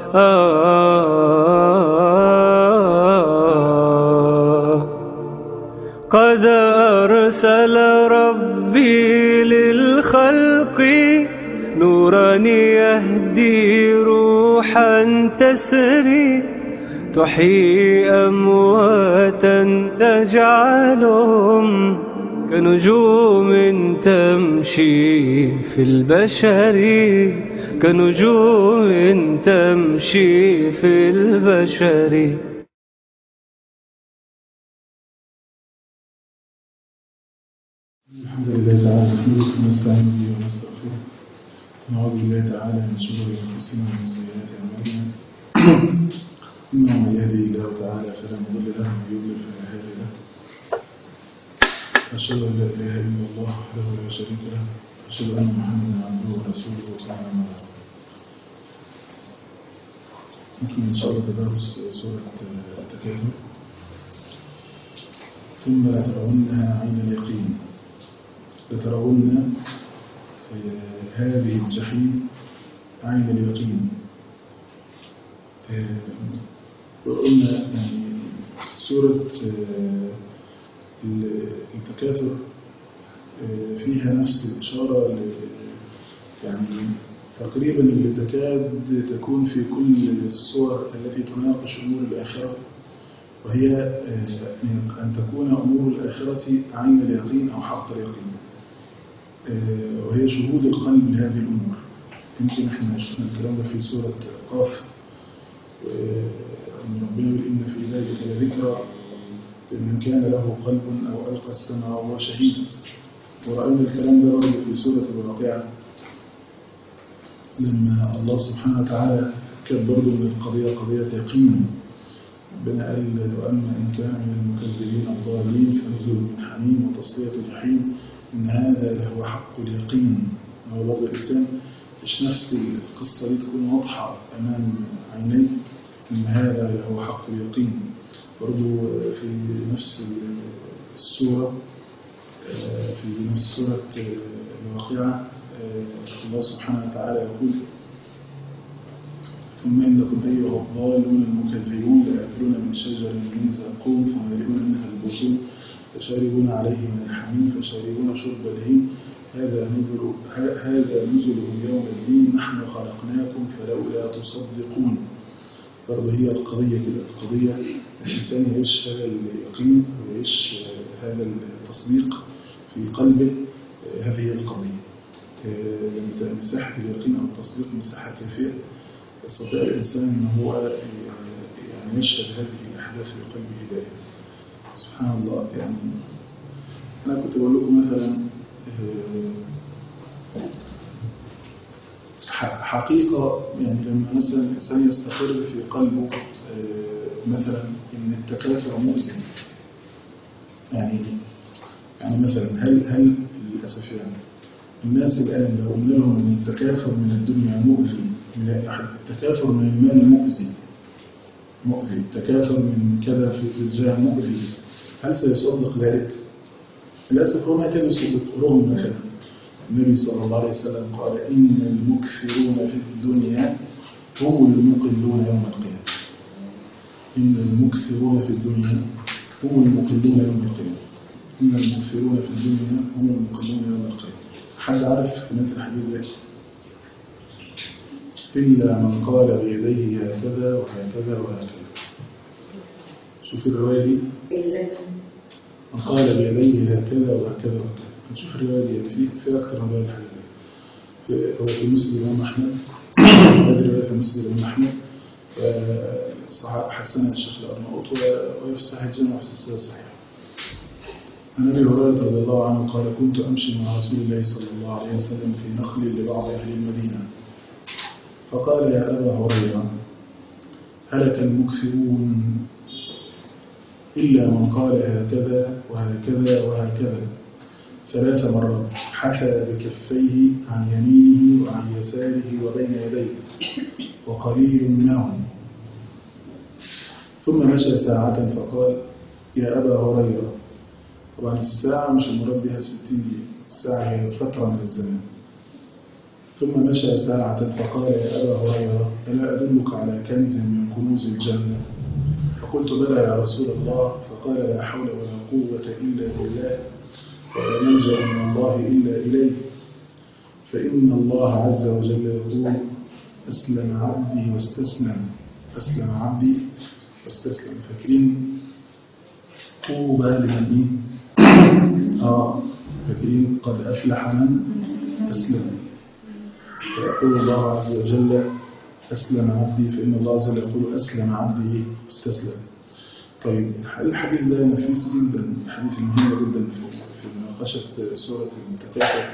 قد أرسل ربي للخلق نورا يهدي روحا تسري تحيي أمواتا تجعلهم كنجوم تمشي في البشر كنجوم تمشي في البشر الحمد لله تعالى نحمده ونستعين به ونستغفره ونعوذ بالله تعالى من شرور انفسنا ومن سيئات اعمالنا انه من يهدي الله تعالى فلا مضل له ومن يضلل فلا هادي له اشهد ان لا اله الا الله وحده لا شريك له اشهد ان محمدا عبده ورسوله صلى الله عليه وسلم نكمل ان شاء الله تدارس سوره التكاثر ثم لترونها عين اليقين لترون هذه الجحيم عين اليقين وقلنا يعني سورة التكاثر فيها نفس الإشارة يعني تقريبا اللي تكاد تكون في كل الصور التي تناقش أمور الآخرة وهي أن تكون أمور الآخرة عين اليقين أو حق اليقين وهي شهود القلب لهذه الأمور يمكن احنا شفنا الكلام ده في سورة قاف أن ربنا يقول إن في ذلك لذكرى لمن كان له قلب أو ألقى السمع وهو شهيد ورأينا الكلام ده برضه في سورة الواقعة لما الله سبحانه وتعالى كان برضه من القضية قضية يقين ربنا قال وأما إن كان من المكذبين الضالين فنزل من حميم وتصلية جحيم إن هذا لهو حق اليقين هو برضه الإنسان مش نفس القصة دي تكون واضحة أمام عينيه إن هذا لهو حق اليقين برضه في نفس السورة في نفس سورة الواقعة الله سبحانه وتعالى يقول ثم إنكم أيها الضالون المكذبون لآكلون من شجر من زقوم فمالئون منها البطون فشاربون عليه من الحميم فشاربون شرب الهيم هذا نزل هذا نزلهم يوم الدين نحن خلقناكم فلولا تصدقون برضه هي القضية كده القضية الإنسان يعيش هذا اليقين ويعيش هذا التصديق في قلبه هذه هي القضية لما مساحة اليقين أو التصديق مساحة كافية يستطيع الإنسان أن هو يعني يشهد هذه الأحداث في قلبه دائما سبحان الله يعني أنا كنت بقول لكم مثلا حقيقة يعني لما مثلا الإنسان يستقر في قلبه مثلا إن التكاثر مؤذي يعني يعني مثلا هل هل للأسف يعني الناس الآن لو قلنا لهم إن التكاثر من الدنيا مؤذي التكاثر من المال مؤذي مؤذي التكاثر من كذا في الجاه مؤذي هل سيصدق ذلك؟ للأسف هو ما كان يصدق رغم مثلا النبي صلى الله عليه وسلم قال إن المكثرون في الدنيا هم المقلون يوم القيامة إن المكثرون في الدنيا هم المقلون يوم القيامة إن المكثرون في الدنيا هم المقلون يوم القيامة حد عارف مثل الحديث ده إلا من قال بيديه هكذا وهكذا وهكذا شوف الرواية دي من قال بيديه هكذا وهكذا وهكذا نشوف الرواية دي في في أكثر من رواية الحديث في هو في مسلم الإمام أحمد هذه الرواية في مسلم الإمام أحمد حسنها الشيخ الأرناؤوط وهي في صحيح الجامع في السلسلة الصحيحة عن أبي هريرة رضي الله عنه قال كنت أمشي مع رسول الله صلى الله عليه وسلم في نخل لبعض أهل المدينة فقال يا أبا هريرة هلك المكثرون إلا من قال هكذا وهكذا وهكذا ثلاث مرات حثى بكفيه عن يمينه وعن يساره وبين يديه وقليل معهم ثم مشى ساعة فقال يا أبا هريرة طبعا الساعة مش المراد بها الستين دقيقة الساعة هي فترة من الزمان ثم مشى ساعة فقال يا أبا هريرة ألا أدلك على كنز من كنوز الجنة فقلت بلى يا رسول الله فقال لا حول ولا قوة إلا بالله ولا ملجأ من الله إلا إليه فإن الله عز وجل يقول أسلم عبدي واستسلم أسلم عبدي واستسلم فاكرين طوبى لمن آه فاكرين قد أفلح من أسلم فيقول الله عز وجل أسلم عبدي فإن الله عز وجل يقول أسلم عبدي واستسلم طيب الحديث ده نفيس جدا الحديث المهم جدا في في مناقشة سورة المتكاثر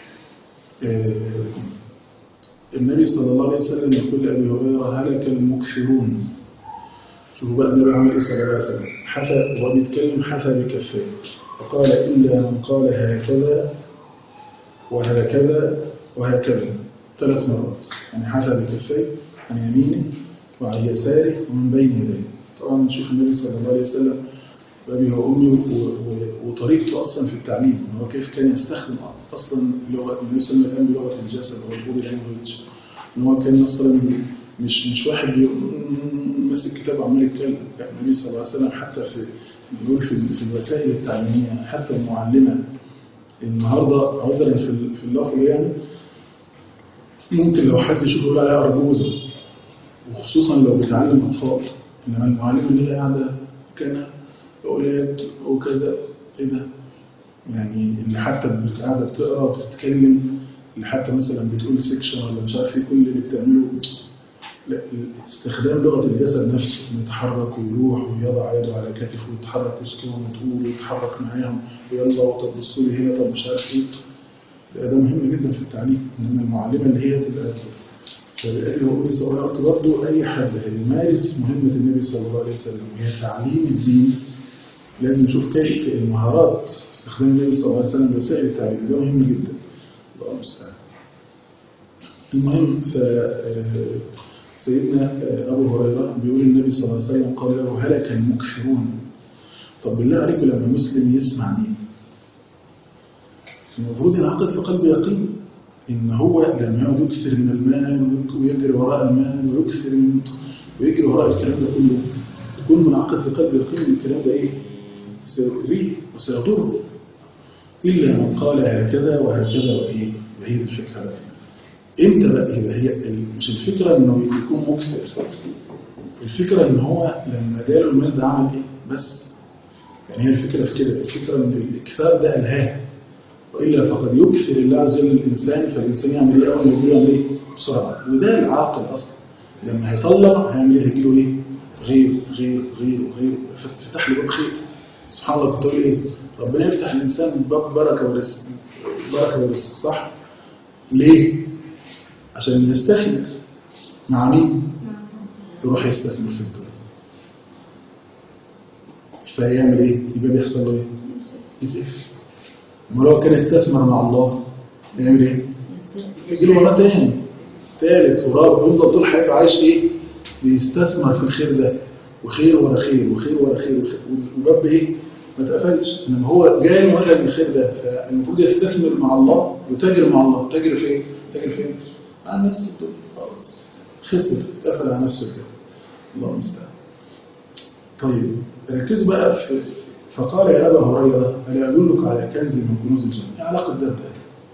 النبي صلى الله عليه وسلم يقول لأبي هريرة هلك المكثرون شوفوا بقى النبي عمل إيه صلى الله عليه وسلم حثى وهو بيتكلم حثى بكفيه فقال إلا من قال هكذا وهكذا وهكذا ثلاث مرات يعني حثى بكفيه عن يمينه وعن يساره ومن بين يديه طبعا نشوف النبي صلى الله عليه وسلم بأبي وأمي وطريقته أصلا في التعليم هو كيف كان يستخدم أصلا لغة النبي صلى الله عليه وسلم بلغة الجسد أو البودي لانجوج إن هو كان مثلا مش مش واحد ماسك كتاب وعمال يتكلم لا النبي صلى الله عليه وسلم حتى في بيقول في, في الوسائل التعليمية حتى المعلمة النهارده عذرا في في اللفظ يعني ممكن لو حد يشوف يقول عليها أرجوزة وخصوصا لو بتعلم أطفال إنما المعلمة اللي هي قاعدة كان أولاد وكذا إيه ده؟ يعني اللي حتى قاعدة بتقرا وبتتكلم اللي حتى مثلا بتقول سيكشن ولا مش عارف ايه كل اللي بتعمله لا استخدام لغة الجسد نفسه انه يتحرك ويروح ويضع يده على كتفه ويتحرك وسطهم وتقول ويتحرك معاهم ويلا طب بصوا لي هنا طب مش عارف ايه ده مهم جدا في التعليم انما المعلمة اللي هي تبقى فبالتالي هو النبي صلى الله عليه وسلم برضه أي حد هيمارس مهمة النبي صلى الله عليه وسلم وهي تعليم الدين لازم نشوف كيف المهارات استخدام النبي صلى الله عليه وسلم وسائل التعليم ده مهم جدا الله المستعان المهم ف سيدنا أبو هريرة بيقول النبي صلى الله عليه وسلم قال له هلك المكثرون طب بالله عليكم لما مسلم يسمع دين المفروض ينعقد في قلبه يقين إن هو لما يقعد يكثر من المال ويجري وراء المال ويكثر من ويجري وراء الكلام ده كله يكون منعقد في قلبه يقين ان الكلام ده إيه؟ سيؤذيه وسيضره إلا من قال هكذا وهكذا وإيه؟ وهي دي الفكرة بقى إمتى بقى يبقى هي مش الفكرة إنه يكون مكثر الفكرة إن هو لما جاله المال ده عمل إيه؟ بس يعني هي الفكرة في كده الفكرة إن الإكثار ده ألهاه وإلا فقد يكثر الله عز وجل الإنسان فالإنسان يعمل إيه أول ما يقول يعمل إيه بسرعة وده العاقل أصلا لما هيطلع هيعمل إيه هيجيله إيه غير غير غير غير فتح له باب خير سبحان الله كنت أقول إيه ربنا يفتح الإنسان باب بركة ورزق بركة ورزق صح ليه عشان يستثمر مع مين يروح يستثمر في الدنيا فيعمل إيه يبقى بيحصل له إيه يتقفل ولو كان استثمر مع الله يعمل ايه يجي له مرة تاني تالت ورابع ويفضل طول حياته عايش ايه بيستثمر في الخير ده وخير ورا خير وخير ورا خير وباب ايه ما اتقفلش انما هو جاي واخد من الخير ده فالمفروض يستثمر مع الله وتاجر مع الله تاجر فين تاجر فين على نفسه الدنيا خلاص خسر قفل على نفسه كده الله المستعان طيب ركزوا بقى في فقال يا أبا هريرة ألا أدلك على كنز من كنوز الجنة إيه علاقة ده بده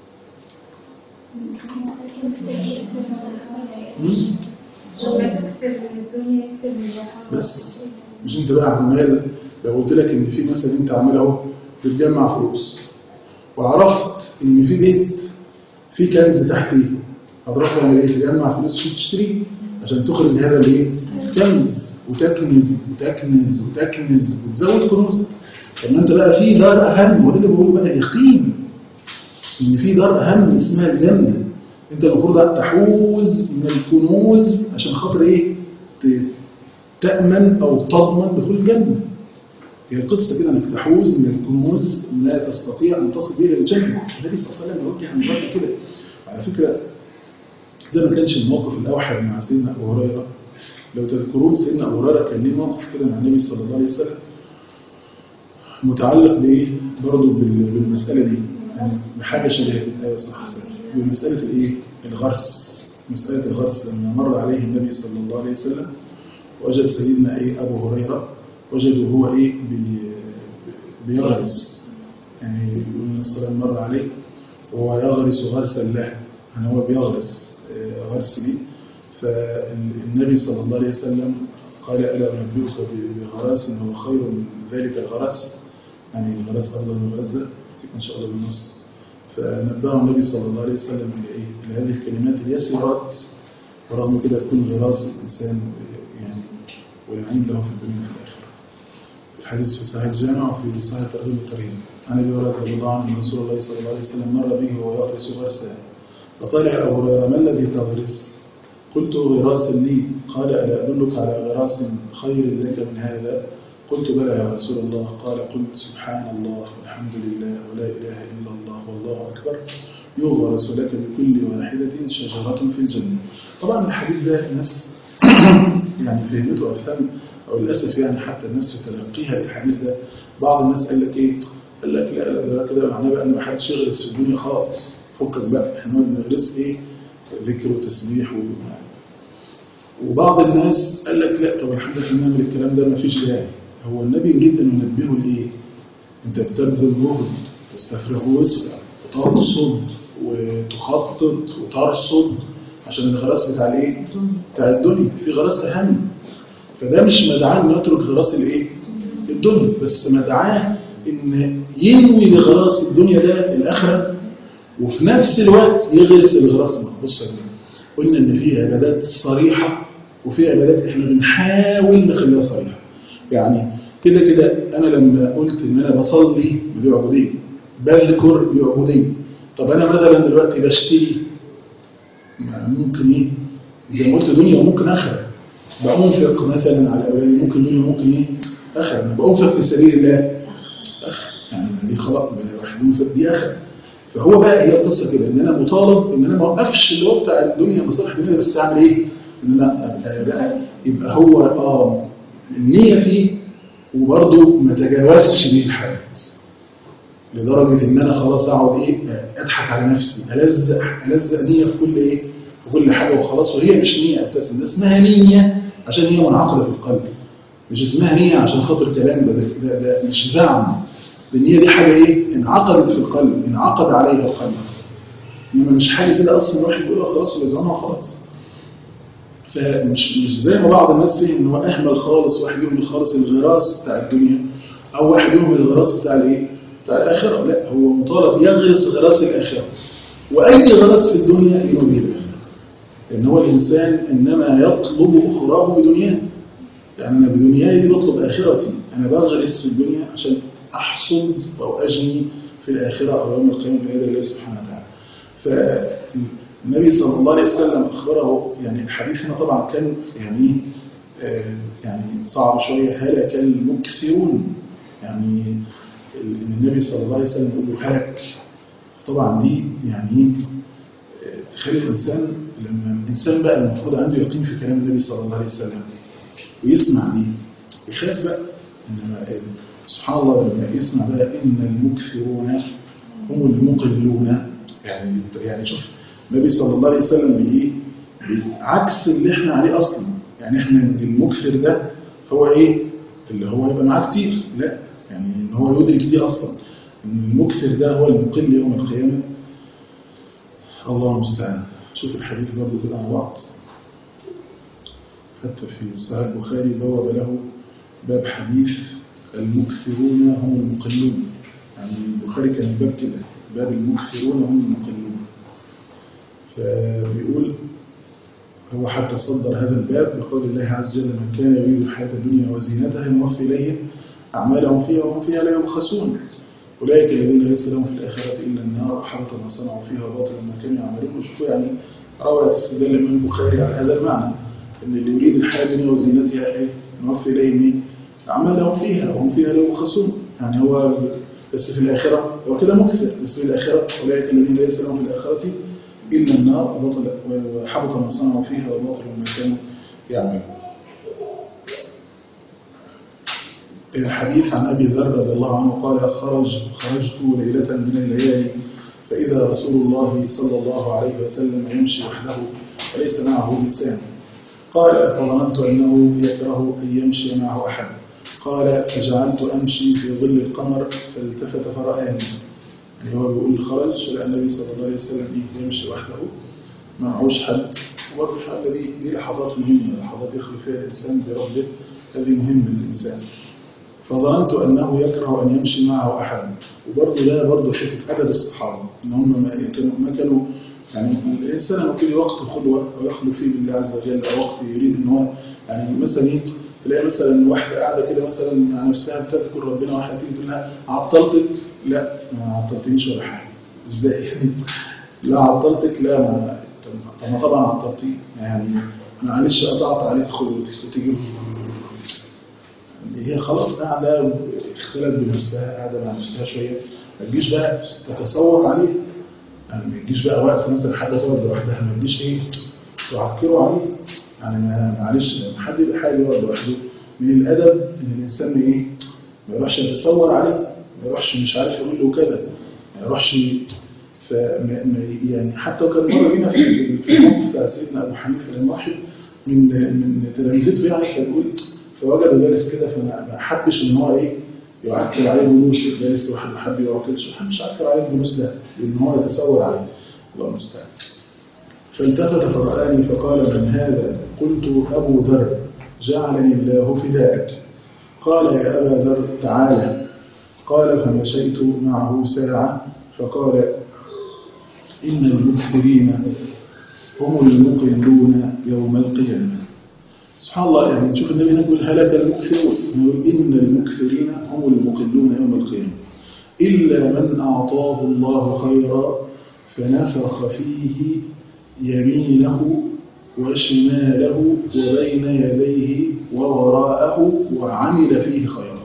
بس مش انت بقى عمال لو قلت لك ان في مثلا انت عمال اهو بتجمع فلوس وعرفت ان في بيت في كنز تحتيه هتروح تعمل ايه تجمع فلوس عشان تشتريه عشان تخرج هذا الايه الكنز وتكنز وتكنز وتكنز وتزود كنوزك طب ما انت بقى في دار اهم وده اللي بقوله بقى يقين ان في دار اهم اسمها الجنه انت المفروض تحوز من الكنوز عشان خاطر ايه تامن او تضمن دخول الجنه هي القصه كده انك تحوز من الكنوز لا تستطيع ان تصل به للجنه النبي صلى الله عليه وسلم يوجه عن الرجل كده على فكره ده ما كانش الموقف الاوحد مع سيدنا ابو هريره لو تذكرون سيدنا ابو هريره كان ليه موقف كده مع النبي صلى الله عليه وسلم متعلق بايه برضه بالمساله دي يعني بحاجه شبه ايوه صح بمسألة الإيه؟ الغرس مسألة الغرس لما مر عليه النبي صلى الله عليه وسلم وجد سيدنا إيه أبو هريرة وجده هو إيه بي- بيغرس يعني يقول النبي صلى الله عليه وسلم مر عليه وهو يغرس غرسا له يعني هو بيغرس آه، غرس ليه فالنبي صلى الله عليه وسلم قال ألا أنبئك بغرس هو خير من ذلك الغرس يعني الغرس أفضل من الغرس ده تيجي إن شاء الله بالنص فنبهه النبي صلى الله عليه وسلم إلى إيه؟ إلى هذه الكلمات اليسيرات ورغم كده تكون غراس الإنسان يعني ويعين له في الدنيا وفي الآخرة الحديث في صحيح الجامع وفي صحيح ترغيب الترهيب عن ابي هريره رضي الله عنه ان رسول الله صلى الله عليه وسلم مر به وهو يغرس غرسا فقال يا ابو هريره ما الذي تغرس؟ قلت غراس لي قال الا ادلك على غراس خير لك من هذا؟ قلت بلى يا رسول الله قال قلت سبحان الله والحمد لله ولا اله الا الله والله اكبر يغرس لك بكل واحده شجره في الجنه. طبعا الحديث ده الناس يعني فهمته افهام او للاسف يعني حتى الناس في تلقيها للحديث ده بعض الناس قال لك ايه؟ قال لك لا لا ده كده معناه بقى ان ما حدش يغرس في الدنيا خالص فكك بقى احنا بنغرس ايه؟ ذكر وتسبيح و... وبعض الناس قال لك لا طب الحمد لله نعمل الكلام ده ما فيش داعي هو النبي يريد ان ينبهه لايه؟ انت بتبذل جهد وتستفرغ وسع وتقصد وتخطط وترصد عشان الغراس بتاع الايه؟ بتاع الدنيا في غراس اهم فده مش مدعاه انه يترك غراس الايه؟ الدنيا بس مدعاه ان ينوي لغراس الدنيا ده الاخره وفي نفس الوقت يغرس الغراس ده بص يا جماعه قلنا ان في عبادات صريحه وفي عبادات احنا بنحاول نخليها صريحه يعني كده كده انا لما قلت ان انا بصلي دي عبوديه بذكر دي عبوديه طب انا مثلا دلوقتي بشتري ما ممكن ايه زي ما قلت دنيا وممكن اخره بأنفق مثلا على أولادي ممكن دنيا ممكن ايه اخر انا بأنفق في سبيل الله اخر يعني دي خلاص واحد ينفق دي اخر فهو بقى هي القصه كده ان انا مطالب ان انا ما اوقفش اللي هو بتاع الدنيا مصالح الدنيا بس اعمل ايه؟ ان انا أبقى بقى يبقى هو اه النيه فيه وبرضه ما تجاوزش بيه الحد لدرجه ان انا خلاص اقعد ايه اضحك على نفسي الزق الزق نيه في كل ايه؟ في كل حاجه وخلاص وهي مش نيه اساسا ده اسمها نيه عشان هي منعقده في القلب مش اسمها نيه عشان خاطر كلام ده ده, ده مش زعم النية دي حاجة إيه؟ انعقدت في القلب انعقد عليها القلب إنما مش حاجة كده أصلا الواحد بيقولها خلاص ويزعمها خلاص فمش مش زي ما بعض الناس فهم إن هو أهمل خالص واحد يهمل خالص الغراس بتاع الدنيا أو واحد يهمل الغراس بتاع الإيه؟ بتاع الآخرة لا هو مطالب يغرس غراس الآخرة وأي غراس في الدنيا ينوي به الآخرة لأن هو الإنسان إنما يطلب أخراه بدنياه يعني أنا بدنياي دي بطلب آخرتي أنا بغرس في الدنيا عشان أحصد أو أجني في الآخرة أو يوم القيامة بإذن الله سبحانه وتعالى فالنبي صلى الله عليه وسلم أخبره يعني الحديث هنا طبعا كان يعني آه يعني صعب شوية هلك المكثرون يعني إن النبي صلى الله عليه وسلم يقول له هلك طبعا دي يعني آه تخلي الإنسان لما الإنسان بقى المفروض عنده يقين في كلام النبي صلى الله عليه وسلم ويسمع دي يخاف بقى إنما سبحان الله لما يسمع بقى إن المكثرون هم المقلون يعني يعني شوف النبي صلى الله عليه وسلم بإيه عكس اللي احنا عليه أصلا يعني احنا المكثر ده هو إيه اللي هو يبقى معاه كتير لا يعني إن هو يدرك دي أصلا إن المكثر ده هو المقل يوم القيامة الله المستعان شوف الحديث برضه كده مع بعض حتى في صحيح البخاري بوب له باب حديث المكثرون هم المقلون يعني البخاري كان الباب كده باب المكثرون هم المقلون فبيقول هو حتى صدر هذا الباب بقول الله عز وجل من كان يريد الحياة الدنيا وزينتها نوفي إليهم أعمالهم فيها وهم فيها لا يبخسون أولئك الذين ليس لهم في الآخرة إلا النار وحبط ما صنعوا فيها باطل ما كانوا يعملون وشوفوا يعني روى استدل الإمام البخاري على هذا المعنى أن اللي يريد الحياة الدنيا وزينتها إيه؟ نوفي إليهم إيه؟ أعمالهم فيها وهم فيها لا يبخسون يعني هو بس في الآخرة هو كده مكثر بس في الآخرة أولئك الذين ليس لهم في الآخرة إلا النار وبطل وحبط ما صنعوا فيها وباطل ما كانوا يعملون الحديث عن أبي ذر رضي الله عنه قال خرج خرجت ليلة من الليالي فإذا رسول الله صلى الله عليه وسلم يمشي وحده وليس معه إنسان قال فظننت أنه يكره أن يمشي معه أحد قال فجعلت أمشي في ظل القمر فالتفت فرآني يعني هو بيقول خرج لأن النبي صلى الله عليه وسلم يمشي وحده معهوش حد وبرضه الحاجة دي دي لحظات مهمة لحظات يخلو فيها الإنسان بربه هذه مهمة للإنسان فظننت أنه يكره أن يمشي معه أحد وبرضه ده برضه حتة أدب الصحابة إن هم ما كانوا ما كانوا يعني الإنسان لما يجي وقت خلوة أو يخلو فيه بالله عز وجل أو وقت يريد إن هو يعني مثلا إيه تلاقي مثلا واحدة قاعدة كده مثلا مع نفسها بتذكر ربنا واحدة تيجي تقول لها عطلتك لا ما عطلتنيش ولا حاجة إزاي يعني لا عطلتك لا ما طب ما طبعا عطلتي يعني معلش قطعت عليك خلوتك وتيجي هي خلاص قاعدة اختلت بنفسها قاعدة مع نفسها شوية ما تجيش بقى تتصور عليه يعني ما تجيش بقى وقت مثلا حد تقعد لوحدها ما تجيش ايه تعكروا عليه يعني ما- معلش لما حد يبقى حاجة يقعد لوحده من الأدب إن الإنسان إيه ما يروحش يتصور عليه ما يروحش مش عارف يقول له كذا ما يروحش فما ما- يعني حتى وكان مر بينا في في- في الموقف بتاع سيدنا أبو حنيفة لما واحد من من تلامذته يعني فبيقول فوجده جالس كده فما ما حبش ان هو ايه يعكر عليه الجلوس جالس لوحده حد يعكرش ما حبش يعكر عليه الجلوس ده لان هو يتصور عليه الله المستعان فالتفت فرآني فقال من هذا قلت أبو ذر جعلني الله فداءك قال يا أبا ذر تعالى قال فمشيت معه ساعة فقال إن المكثرين هم المقلون يوم القيامة سبحان الله يعني نشوف النبي يقول هلك المكثرون يقول إن المكثرين هم المقلون يوم القيامة إلا من أعطاه الله خيرا فنفخ فيه يمينه وشماله وبين يديه ووراءه وعمل فيه خيرا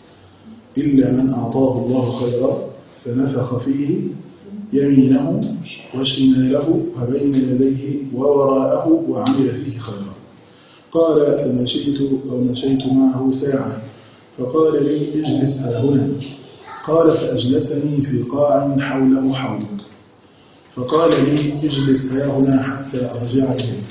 إلا من أعطاه الله خيرا فنفخ فيه يمينه وشماله وبين يديه ووراءه وعمل فيه خيرا قال فمشيت أو مشيت معه ساعة فقال لي اجلس ها هنا قال فأجلسني في قاع حوله حوض فقال لي اجلس ها هنا حتى أرجع إليك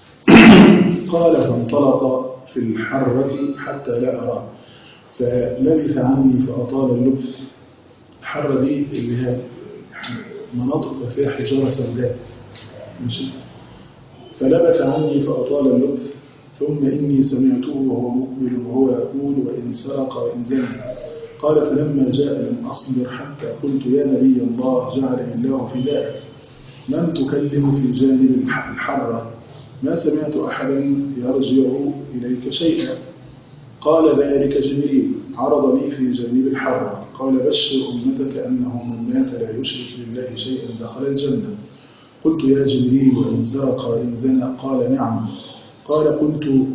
قال فانطلق في الحرة حتى لا أراه فلبث عني فأطال اللبث الحرة دي اللي هي مناطق فيها حجارة سوداء ماشي فلبث عني فأطال اللبث ثم إني سمعته وهو مقبل وهو يقول وإن سرق وإن زنى قال فلما جاء لم أصبر حتى قلت يا نبي الله جعلني الله فداءك من تكلم في جانب الح- الحرة ما سمعت أحدا يرجع إليك شيئا قال ذلك جبريل عرض لي في جانب الحرة قال بشر أمتك أنه من مات لا يشرك بالله شيئا دخل الجنة قلت يا جبريل وإن سرق وإن زنى قال نعم قال قلت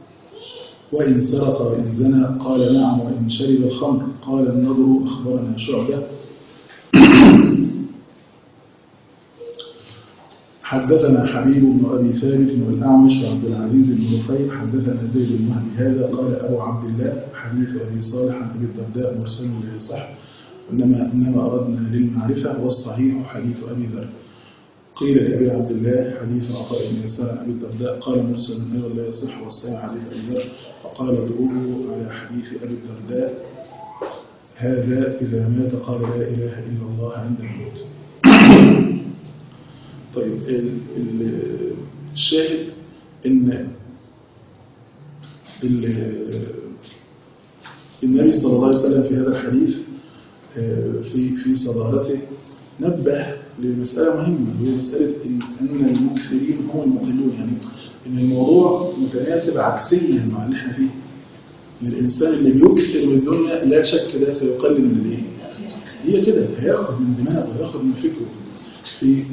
وإن سرق وإن زنى قال نعم وإن شرب الخمر قال النضر أخبرنا شعبة حدثنا حبيب بن أبي ثابت والأعمش وعبد العزيز بن رفيع حدثنا زيد بن مهدي هذا قال أبو عبد الله حديث أبي صالح عن أبي الدرداء مرسل لا يصح إنما إنما أردنا للمعرفة والصحيح حديث أبي ذر قيل لأبي عبد الله حديث عطاء بن يسار عن أبي الدرداء قال مرسل أيضا لا يصح والصحيح حديث أبي ذر وقال ادعوه على حديث أبي الدرداء هذا إذا مات قال لا إله إلا الله عند الموت طيب ال- ال- الشاهد ان ال- النبي صلى الله عليه وسلم في هذا الحديث آه، في في صدارته نبه لمسألة مهمة وهي مسألة إن أن المكثرين هم المقلون يعني إن الموضوع متناسب عكسيا مع اللي احنا فيه إن الإنسان اللي بيكثر من الدنيا لا شك ده سيقلل من الإيه؟ هي كده هياخد من دماغه هياخد من فكره في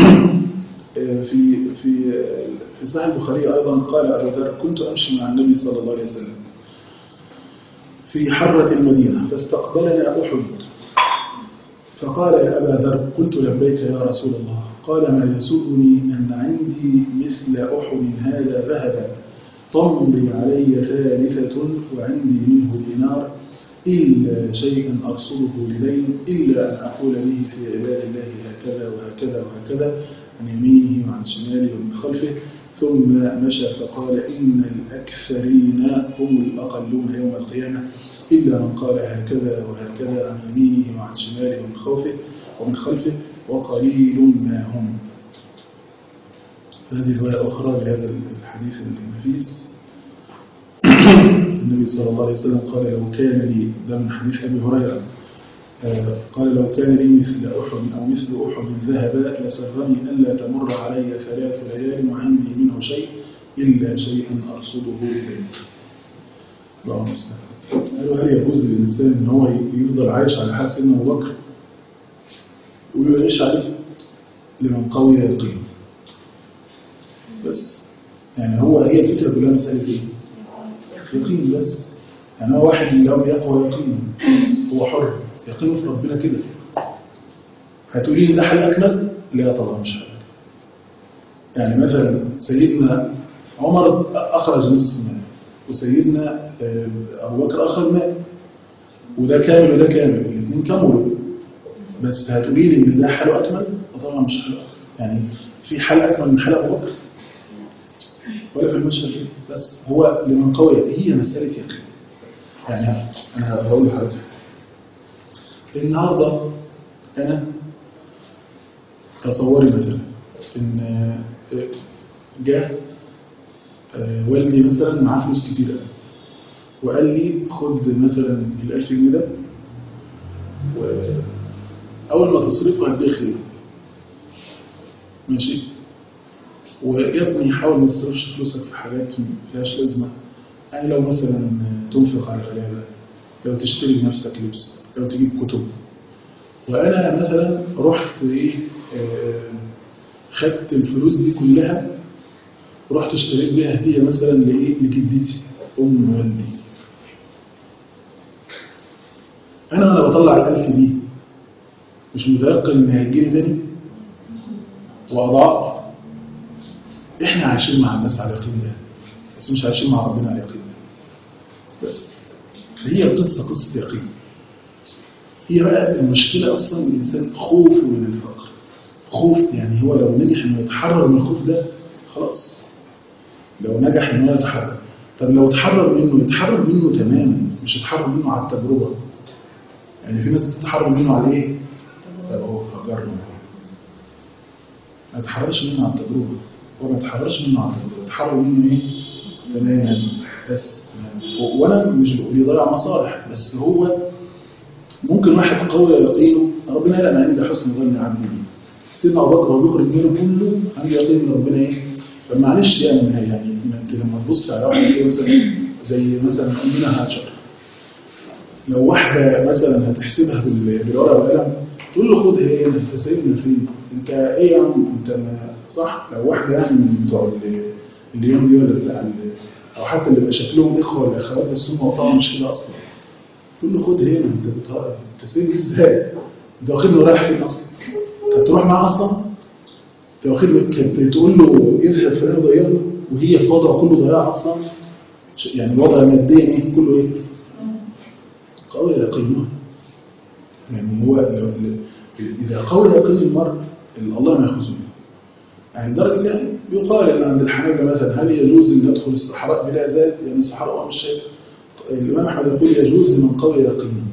في في في صحيح البخاري أيضا قال أبو ذر كنت أمشي مع النبي صلى الله عليه وسلم في حرة المدينة فاستقبلنا أحد فقال يا أبا ذر قلت لبيك يا رسول الله قال ما يسرني أن عندي مثل أحد هذا ذهبا تمضي علي ثالثة وعندي منه دينار إلا شيئا أرصده لدين إلا أن أقول به في عباد الله هكذا وهكذا وهكذا عن يمينه وعن شماله ومن خلفه ثم مشى فقال إن الأكثرين هم الأقلون يوم القيامة إلا من قال هكذا وهكذا عن يمينه وعن شماله ومن خلفه ومن خلفه وقليل ما هم فهذه رواية أخرى لهذا الحديث النفيس النبي صلى الله عليه وسلم قال لو كان لي ده من حديث أبي هريرة آه، قال لو كان لي مثل أحد أو مثل أحد ذهب لسرني ألا تمر علي ثلاث ليال وعندي منه شيء إلا شيئا أرصده إليه الله المستعان قالوا هل يجوز للإنسان إن هو يفضل عايش على حال سيدنا أبو بكر يقولوا يعيش عليه لمن قوي يقين بس يعني هو هي الفكرة كلها مسألة إيه؟ يقين بس يعني هو واحد لو يقوى يقينه بس هو حر يقينه في ربنا كده هتقولي لي ده حل أكمل؟ لا طبعا مش حل يعني مثلا سيدنا عمر أخرج نصف المال وسيدنا آه، أبو بكر أخرج مال وده كامل وده كامل الاثنين كملوا بس هتقولي لي ان ده حاله اكمل طبعا مش حاله اكمل يعني في حال اكمل من حال ابو بكر ولا في المشهد ده بس هو لمن قوي هي مساله يقين يعني انا هقول لحضرتك النهارده انا تصوري مثلا ان آه، جاء آه، والدي مثلا معاه فلوس كتير قوي وقال لي خد مثلا ال 1000 جنيه ده وأول ما تصرفه هديه خير ماشي ويا ابني حاول ما تصرفش فلوسك في حاجات ما فيهاش لازمة يعني لو مثلا تنفق على غلابة لو تشتري لنفسك لبس لو تجيب كتب وأنا مثلا رحت إيه آه، خدت الفلوس دي كلها ورحت اشتريت بيها هدية مثلا لإيه لجدتي أم والدي أنا وأنا بطلع الألف دي مش متيقن إن هيجيلي تاني وأضعاف إحنا عايشين مع الناس على اليقين ده بس مش عايشين مع ربنا على اليقين ده بس فهي القصة قصة يقين هي بقى المشكلة أصلا الإنسان خوفه من الفقر خوف يعني هو لو نجح إنه يتحرر من الخوف ده خلاص لو نجح إنه يتحرر طب لو اتحرر منه يتحرر منه تماما مش يتحرر منه على التجربة يعني في ناس بتتحرر منه على ايه؟ طب اهو هجرب ما يتحررش منه على التجربة هو ما يتحررش منه على التجربة يتحرر منه ايه؟ تماما بس و- وانا مش بقول يضيع مصالح بس هو ممكن واحد قوي يقينه ربنا يعلم عندي حسن ظن عبدي بيه سيدنا ابو بكر وهو بيخرج منه كله عنده يقين ان ربنا ايه؟ طب معلش يعني يعني ما انت لما تبص على واحد كده مثلا زي مثلا امنا هاجر لو واحدة مثلا هتحسبها بال- بالورقة والقلم تقول له خد هي انت سايبنا فين؟ انت ايه يا عم انت ما صح؟ لو واحدة يعني من بتوع ال- اليوم دي ولا بتاع ال- او حتى اللي بقى شكلهم اخوة ولا اخوات بس هم طبعا مش كده اصلا تقول له خد هنا انت بتهرب انت سايبني ازاي؟ انت واخدني رايح فين اصلا؟ هتروح معاه اصلا؟ انت واخدني كنت تقول له اذهب فلان ضيعه وهي في وضع كله ضياع اصلا ش- يعني الوضع ماديا ايه كله ايه؟ قوي يقينه يعني هو لو- لو- إذا قوي يقين المرء الله ما يخزنه يعني درجة يعني يقال أن عند الحنابلة مثلا هل يجوز أن يدخل الصحراء بلا زاد يعني الصحراء هو مش شيء الإمام أحمد يقول يجوز لمن قوي يقينه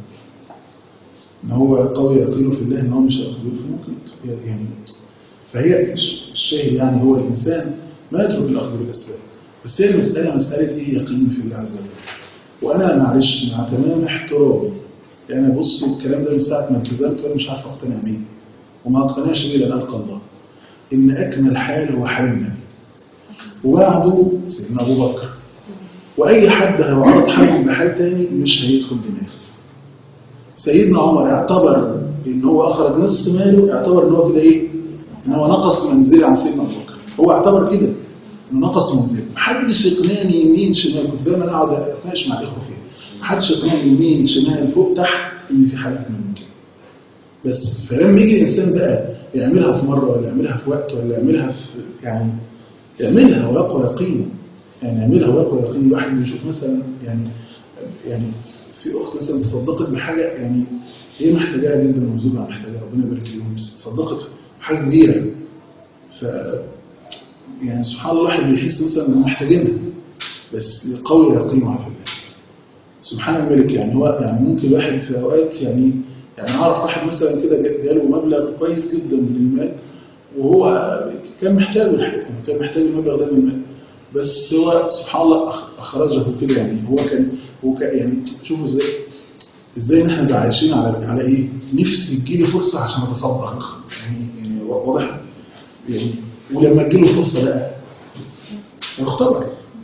إن هو قوي يقينه في الله إن هو مش هيأخذ فممكن يعني فهي الش- الشيء يعني هو الإنسان ما يترك الأخذ بالأسباب بس هي المسألة مسألة إيه يقين في الله عز وجل وانا معلش مع تمام احترامي يعني بصوا الكلام ده من ساعه ما التزمت وانا مش عارف اقتنع بيه وما اقتنعش بيه لان القى الله ان اكمل حال هو حال النبي وبعده سيدنا ابو بكر واي حد هيعرض حاله بحال تاني مش هيدخل دماغه سيدنا عمر اعتبر ان هو اخرج نص ماله اعتبر ان هو كده ايه ان هو نقص منزله عن سيدنا ابو بكر هو اعتبر كده انه نقص منزله محدش يقنعني يمين شمال كنت دايما اقعد اتناقش مع الاخوه فيها محدش يقنعني يمين شمال فوق تحت ان في حاجه اكمل من كده بس فلما يجي الانسان بقى يعملها في مره ولا يعملها في وقت ولا يعملها في يعني يعملها ويقوى يقينه يعني يعملها ويقوى يقين الواحد بيشوف مثلا يعني يعني في اخت مثلا تصدقت بحاجه يعني هي محتاجاها جدا وزوجها محتاجها ربنا يبارك لهم بس تصدقت بحاجه كبيره ف يعني سبحان الله الواحد بيحس مثلا انه محتاجينها بس قوي يقيمها في الله سبحان الملك يعني هو يعني ممكن الواحد في اوقات يعني يعني اعرف واحد مثلا كده جا- جاله مبلغ كويس جدا من المال وهو كان محتاجه الحقيقه يعني كان محتاج المبلغ ده من المال بس هو سبحان الله أخ- اخرجه كده يعني هو كان هو كان يعني شوفوا ازاي ازاي ان احنا بقى عايشين على على ايه نفسي تجيلي فرصه عشان اتصدق يعني يعني واضح يعني ولما تجيله فرصه بقى يختبر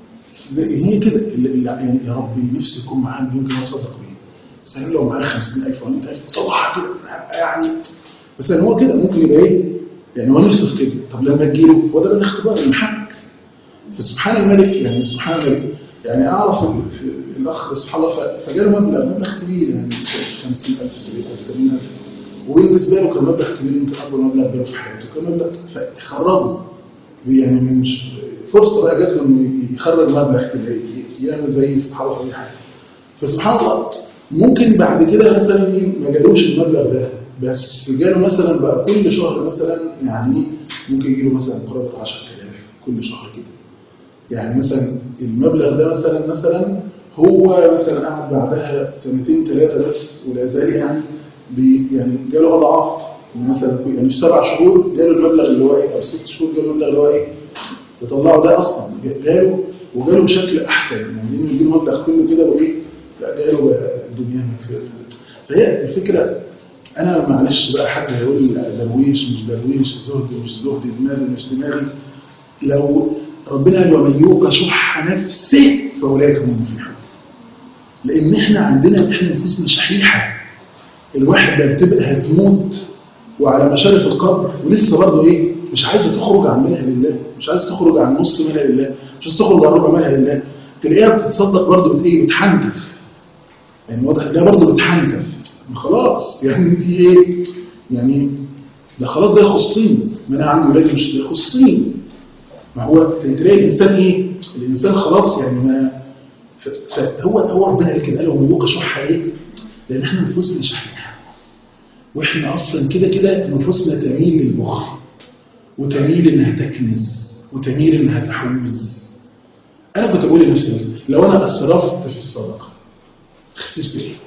زي هي كده اللي اللي يعني يا ربي نفسي يكون معايا مليون جنيه اصدق بيه بس أنا لو معايا 50000 ولا 100000 طلعها كده يعني بس يعني هو كده ممكن يبقى ايه يعني هو نفسه في كده طب لما تجيله هو ده بقى الاختبار المحك فسبحان الملك يعني سبحان الملك يعني اعرف ال- في الاخ سبحان الله ف- فجاله مبلغ مبلغ كبير يعني 50000 70000 80000 وبالنسبه له كان مبلغ كبير يمكن اكبر مبلغ جاله في حياته كان مبلغ فخرجه يعني مش فرصه بقى جات له انه يخرج مبلغ كده ي- يعمل زي الصحابه في اي حاجه فسبحان الله ممكن بعد كده مثلا ما جالوش المبلغ ده بس جاله مثلا بقى كل شهر مثلا يعني ممكن يجيله مثلا قرابه 10000 كل شهر كده يعني مثلا المبلغ ده مثلا مثلا هو مثلا قعد بعدها سنتين ثلاثه بس ولا زال يعني بي يعني جاله اضعاف مثلا يعني في سبع شهور جاله المبلغ اللي هو ايه او ست شهور جاله المبلغ اللي هو ايه يطلعه ده اصلا جاله وجاله بشكل احسن يعني انه يجيله مبلغ كله كده وايه لا جاله بقى الدنيا في فهي الفكره انا معلش بقى حد هيقول لي درويش مش درويش زهد مش زهد دماغي مش دماغي لو ربنا قال ومن يوق شح نفسه فاولئك هم المفلحون لان احنا عندنا احنا نفوسنا شحيحه الواحد ده بتبقى هتموت وعلى مشارف القبر ولسه برضه ايه مش عايزه تخرج عن مالها لله مش عايزه تخرج عن نص مالها لله مش عايزه تخرج عن ربع مالها لله تلاقيها بتتصدق برضه بت ايه بتحنتف يعني واضح تلاقيها برضه بتحنتف خلاص يعني انت ايه يعني ده خلاص ده يخصني ما انا عندي ولاد مش ده يخصني ما هو تلاقي الانسان ايه الانسان خلاص يعني ما ف- فهو هو ربنا قال كده قال ومن يوق شح ايه لان احنا نفوسنا شحيحه واحنا اصلا كده كده نفوسنا تميل للبخل وتميل انها تكنز وتميل انها تحوز انا كنت بقول لنفسي مثلا لو انا اسرفت في الصدقه خسرت ايه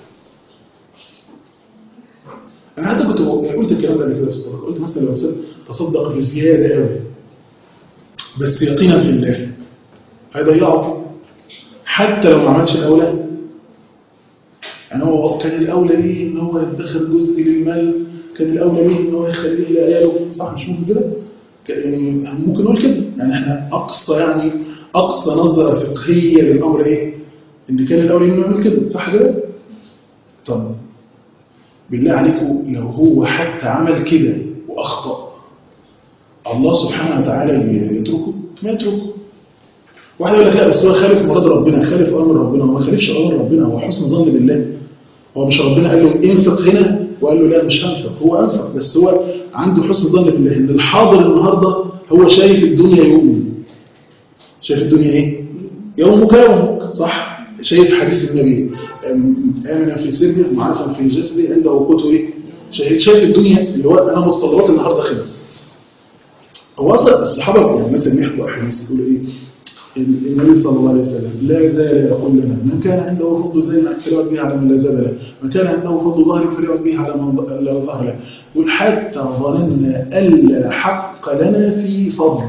انا حتى كنت بقول- يعني قلت الكلام ده قبل كده في الصدقه قلت مثلا لو مثلا تصدق بزياده قوي بس يقينا في الله هيضيعه حتى لو ما عملش الاولى يعني هو كان الاولى ليه ان هو يدخر جزء للمال كان الاولى ليه ان هو يخليه لعياله صح مش ممكن كده ك- يعني ممكن نقول كده يعني احنا اقصى يعني اقصى نظره فقهيه للامر ايه ان كان الاولى انه يعمل كده صح كده طب بالله عليكم لو هو حتى عمل كده واخطا الله سبحانه وتعالى يتركه ما يتركه واحد يقول لك لا بس هو خالف مراد ربنا خالف امر ربنا هو ما خالفش امر ربنا هو حسن ظن بالله هو مش ربنا قال له انفق هنا وقال له لا مش هنفق هو انفق بس هو عنده حسن ظن بالله ان الحاضر النهارده هو شايف الدنيا يوم شايف الدنيا ايه يومك يومك صح شايف حديث النبي أم- امن في سربه معافى في جسده عنده قوته ايه شايف شايف الدنيا اللي هو انا متطلبات النهارده خلصت هو اصلا الصحابه يعني مثلا يحكوا احاديث يقولوا ايه النبي صلى الله عليه وسلم لا زال يقول لنا من كان عنده فضل زين فليعد به على من لا زال له من كان عنده فضل ظهر فليعد به على من ض- لا ظهر له يقول حتى ظننا ألا حق لنا في فضل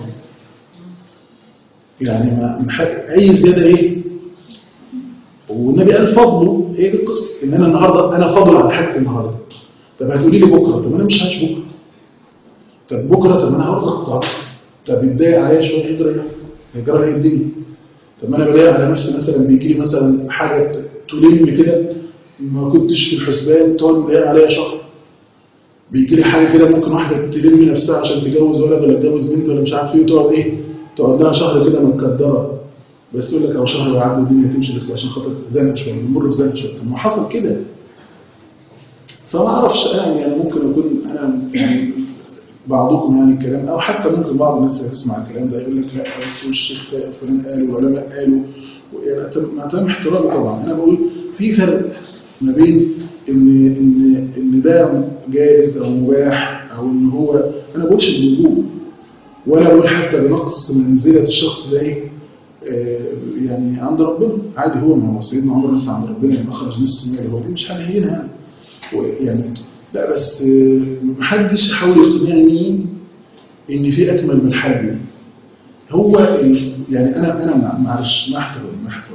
يعني ما ما ح- أي زيادة إيه والنبي قال فضله هي دي القصة إن أنا النهاردة أنا فضل على حاجتي النهاردة طب هتقولي لي بكرة طب أنا مش هعيش بكرة طب بكرة طب أنا هرزق طب طب يتضايق عليا شوية هجرة يعني هجرة هي الدنيا طب ما أنا بضايق على نفسي مثلا بيجي لي مثلا حاجة تلم كده ما كنتش في الحسبان تقعد مضايق عليا شهر بيجي لي حاجة كده ممكن واحدة تلم نفسها عشان تجوز ولد ولا تجوز بنت ولا مش عارف ايه وتقعد ايه تقعد لها شهر كده متكدرة بس تقول لك او شهر ويعدي الدنيا تمشي بس عشان خاطر زنق شوية بنمر بزنق شوية طب ما حصل كده فما اعرفش انا يعني ممكن اكون انا يعني بعضكم يعني الكلام او حتى ممكن بعض الناس اللي تسمع الكلام ده يقول لك لا بس الشيخ فلان قال والعلماء قالوا يعني مع تمام احترامي طبعا انا بقول في فرق ما بين ان ان ان ده جائز او مباح او ان هو انا ما بقولش بالوجوب ولا بقول حتى بنقص منزله الشخص ده ايه آه، يعني عند ربنا عادي هو ما هو سيدنا عمر مثلا عند ربنا لما خرج نص المال هو دي مش حاجه هينه يعني ويعني لا بس آه، محدش يحاول يقنعني ان في اكمل من الحاله دي هو ال- يعني انا انا مع- معلش ما احترم ما احترم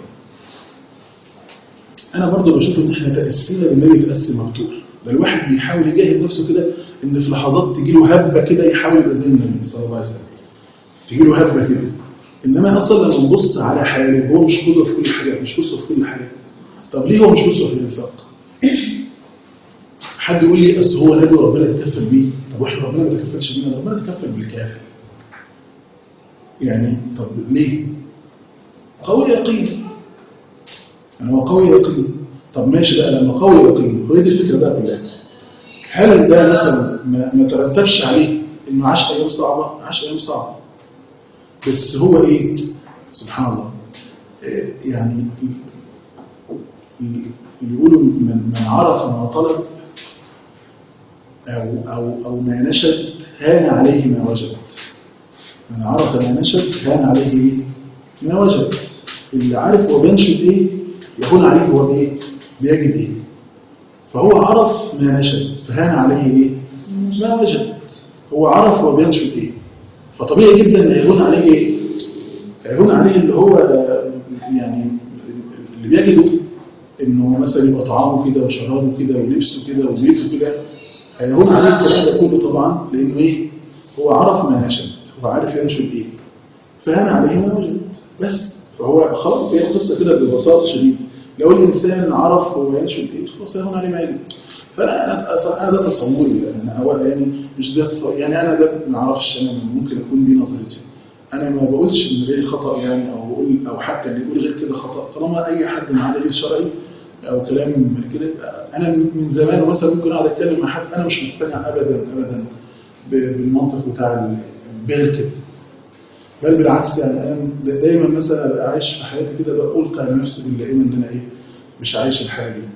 انا برضه بشوف ان احنا تاسينا بالنبي تاسي مبتور ده الواحد بيحاول يجاهد نفسه كده ان في لحظات تجي له هبه كده يحاول يبقى زي النبي صلى الله عليه وسلم تجي له هبه كده انما اصلا لما نبص على حاله هو مش قدوه في كل حاجه مش قدوه في كل حاجه طب ليه هو مش قدوه في الانفاق حد يقول لي اصل هو نبي وربنا يتكفل بيه طب واحنا ربنا ما تكفلش بينا ربنا تكفل بالكافر يعني طب ليه قوي يقين يعني هو قوي يقين طب ماشي بقى لما قوي يقين هو دي الفكره بقى كلها هل ده مثلا ما, ما ترتبش عليه انه عاش ايام صعبه عاش ايام صعبه بس هو ايه سبحان الله إيه يعني اللي يقولوا من, من عرف ما طلب أو, أو, أو ما نشد هان عليه ما وجد من عرف ما نشد هان عليه إيه؟ ما وجد اللي عارف هو بينشد إيه يهون عليه هو بإيه بيجد إيه فهو عرف ما نشد فهان عليه إيه ما وجد هو عرف هو بينشد إيه فطبيعي جدا ان يهون عليه إيه هيهون عليه اللي هو يعني اللي بيجده انه مثلا يبقى طعامه كده وشرابه كده ولبسه كده وبيته كده هيهون عليه الكلام ده كله طبعا لانه ايه هو عرف ما نشد هو عارف ينشد ايه فهان عليه ما وجد بس فهو خلاص هي القصه كده ببساطه شديده لو الانسان عرف هو ينشد ايه خلاص هيهون عليه ما يجد فانا انا انا ده تصوري انا هو يعني مش ده تصور يعني انا ده ما اعرفش انا ممكن اكون دي نظرتي انا ما بقولش ان غيري خطا يعني او بقول او حتى اللي يقول غير كده خطا طالما اي حد معاه دليل شرعي او كلام كده انا من زمان مثلا ممكن اقعد اتكلم مع حد انا مش مقتنع ابدا ابدا بالمنطق بتاع غير كده بل بالعكس يعني انا دايما مثلا ابقى عايش في حياتي كده بقول على نفسي بالدائما ان انا ايه مش عايش الحياه دي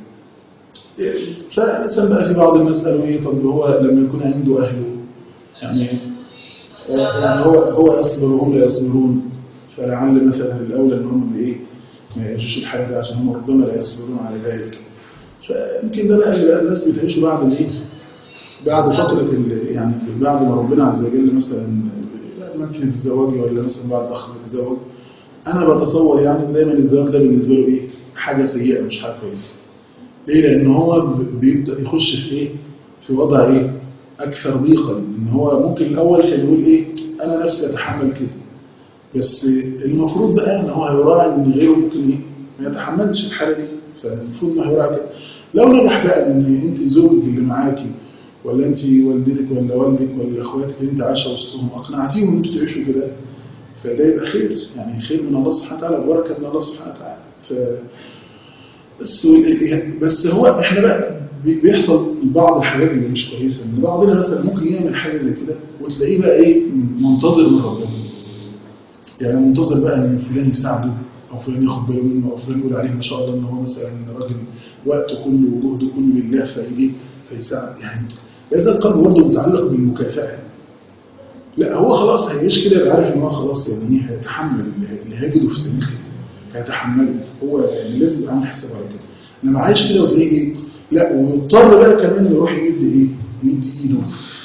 فمثلا بقى في بعض الناس قالوا ايه طب هو لما يكون عنده اهله يعني يعني هو هو يصبر وهم لا يصبرون فلعل مثلا الاولى ان هم ايه ما يعيشوش الحياه دي عشان هم ربما لا يصبرون على ذلك فيمكن ده بقى اللي بقى الناس بتعيشه بعد الايه بعد فتره يعني بعد ما ربنا عز وجل مثلا بعد ما انت تتزوجي ولا مثلا بعد اخ يتزوج انا بتصور يعني دايما الزواج ده بالنسبه له ايه حاجه سيئه مش حاجه كويسه ليه لان هو بيبدا يخش في ايه في وضع ايه اكثر ضيقا ان هو ممكن الاول كان يقول ايه انا نفسي اتحمل كده بس المفروض بقى ان هو هيراعي ان غيره ممكن ايه ما يتحملش الحاله دي فالمفروض انه هيراعي كده لو نجح بقى ان انت زوجك اللي معاكي ولا انت والدتك ولا والدك ولا اخواتك اللي انت عايشه وسطهم اقنعتيهم ان انتوا تعيشوا كده فده يبقى خير يعني خير من الله سبحانه وتعالى وبركه من الله سبحانه وتعالى ف بس بس هو احنا بقى بيحصل بعض الحاجات اللي مش كويسه ان بعضنا مثلا ممكن يعمل حاجه زي كده وتلاقيه بقى ايه منتظر من ربنا يعني منتظر بقى ان فلان يساعده او فلان ياخد باله منه او فلان يقول عليه ما شاء الله ان هو مثلا راجل وقته كله وجهده كله لله فايه فيساعد يعني هذا القلب برضه متعلق بالمكافاه لا هو خلاص هيعيش كده يبقى عارف ان هو خلاص يعني هيتحمل اللي هيجده في سبيل كده هيتحمله هو يعني لازم يبقى عامل حساب على كده انما عايش كده وتلاقيه ايه لا ويضطر بقى كمان يروح يجيب ايه يمد ايده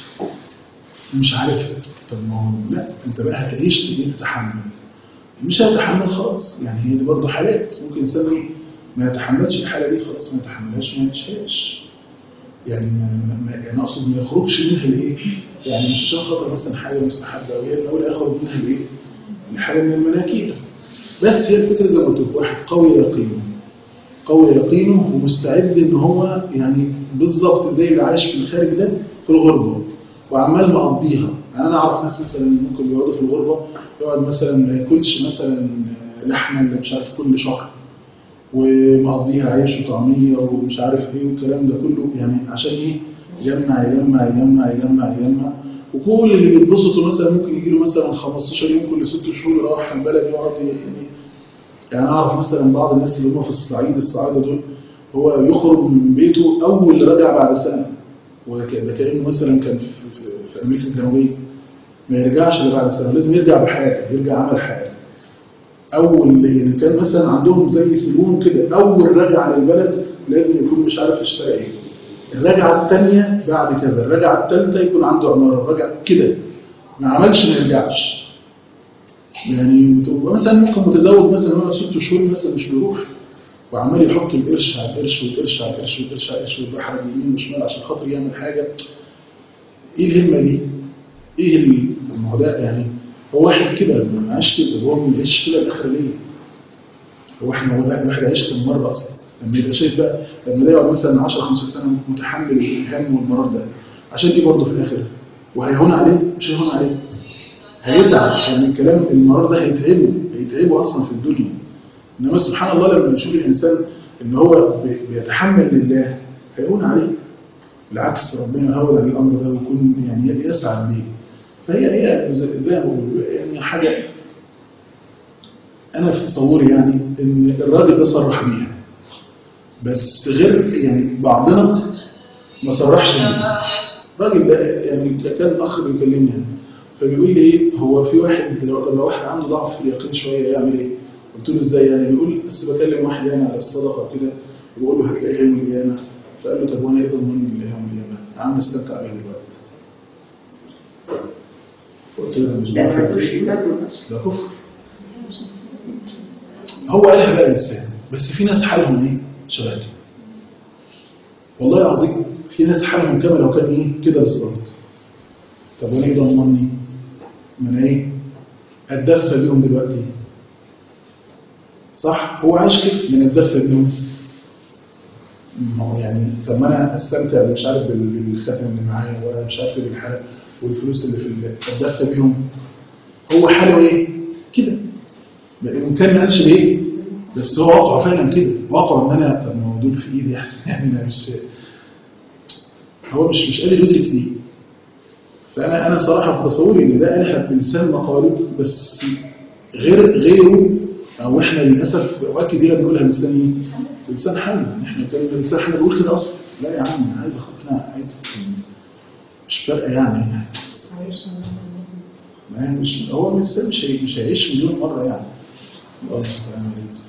مش عارف طب ما هو لا انت بقى هتعيش تيجي تتحمل مش هتتحمل خلاص يعني هي دي برضه حالات ممكن انسان ايه ما يتحملش الحاله دي خلاص ما يتحملهاش ما يعيشهاش يعني ما ما يعني اقصد ما يخرجش منها الايه يعني مش عشان خاطر مثلا حاجه مستحبه او هي الاول يخرج منها الايه الحاله من المناكير بس هي الفكره زي ما قلت واحد قوي يقينه قوي يقينه ومستعد ان هو يعني بالظبط زي اللي عايش في الخارج ده في الغربه وعمال مقضيها يعني انا اعرف ناس مثلا ممكن بيقعدوا في الغربه يقعد مثلا ما ياكلش مثلا لحمه اللي مش عارف كل شهر ومقضيها عيش وطعميه ومش عارف ايه والكلام ده كله يعني عشان ايه يجمع يجمع يجمع يجمع يجمع وكل اللي بيتبسطوا مثلا ممكن يجي له مثلا 15 يوم كل ست شهور يروح البلد يقعد يعني يعني اعرف مثلا بعض الناس اللي هم في الصعيد الصعايده دول هو يخرج من بيته اول رجع بعد سنه وده ده كانه مثلا كان في, في, في امريكا الجنوبيه ما يرجعش الا بعد سنه لازم يرجع بحاجه يرجع عمل حاجه اول يعني كان مثلا عندهم زي يسموهم كده اول رجعه للبلد لازم يكون مش عارف اشترى ايه الرجعه الثانيه بعد كذا الرجعه الثالثه يكون عنده عماره الرجعه كده ما عملش ما يرجعش يعني تبقى مثلا ممكن متزوج مثلا يقعد ست شهور مثلا مش بيروح وعمال يحط القرش على القرش والقرش على القرش والقرش على القرش ويبحر يمين وشمال عشان خاطر يعمل حاجه ايه الهمه دي؟ ايه ال- ما هو ده يعني هو واحد كده ما عاش كده هو ما بيعيش كده الاخر ليه؟ هو احنا هو لا الواحد عايش كم مره اصلا لما يبقى شايف بقى لما ده يقعد مثلا 10 15 سنه متحمل الهم والمرار ده عشان ايه برضه في الاخر؟ وهيهون عليه مش هيهون عليه هيتعب يعني الكلام المرار ده هيتعبه هيتعبه اصلا في الدنيا انما سبحان الله لما يشوف الانسان ان هو بي- بيتحمل لله هيهون عليه بالعكس ربنا يهون عليه الامر ده ويكون يعني يسعد ليه فهي هي زي زي ما بقول يعني حاجه انا في تصوري يعني ان الراجل ده صرح بيها بس غير يعني بعضنا ما صرحش بيها الراجل ده يعني كان اخ بيكلمني يعني فبيقول لي ايه هو في واحد لو طب لو واحد عنده ضعف في اليقين شويه يعمل ايه؟ قلت له ازاي يعني بيقول بس بكلم واحد يعني على الصدقه وكده وبقول له هتلاقيها يوم القيامه فقال له طب وانا ايه ضمني اللي يوم القيامه؟ يا عم استمتع بيها دلوقتي قلت له أنا مش ده ما بعرف يدوش يمكن بس ده كفر هو قالها بقى الانسان بس في ناس حالهم ايه شغال والله العظيم في ناس حالهم كما لو كان ايه كده بالظبط طب وانا ايه ضمني ما انا ايه اتدفى بيهم دلوقتي صح هو عايش كده من اتدفى بيهم ما هو يعني طب ما انا استمتع مش عارف بال- بالخاتم اللي معايا ولا مش عارف إيه بالحاجه والفلوس اللي في ال- اتدفى بيهم هو حاله ايه كده ان كان ما قالش ليه بس هو واقع فعلا كده واقع ان انا طب ما هو دول في ايدي احسن يعني انا مش هو مش مش قادر يدرك دي فانا انا صراحه في تصوري ان ده الحق بلسان مقالب بس غير غيره او احنا للاسف اوقات كتيره بنقولها بلسان ايه؟ بلسان حل احنا كان بلسان حل بنقول كده اصلا لا يا عم انا عايز اخدنا عايز مش فارقه يعني ما هي مش هو الانسان مش هي- مش هيعيش مليون مره يعني الله المستعان عليه.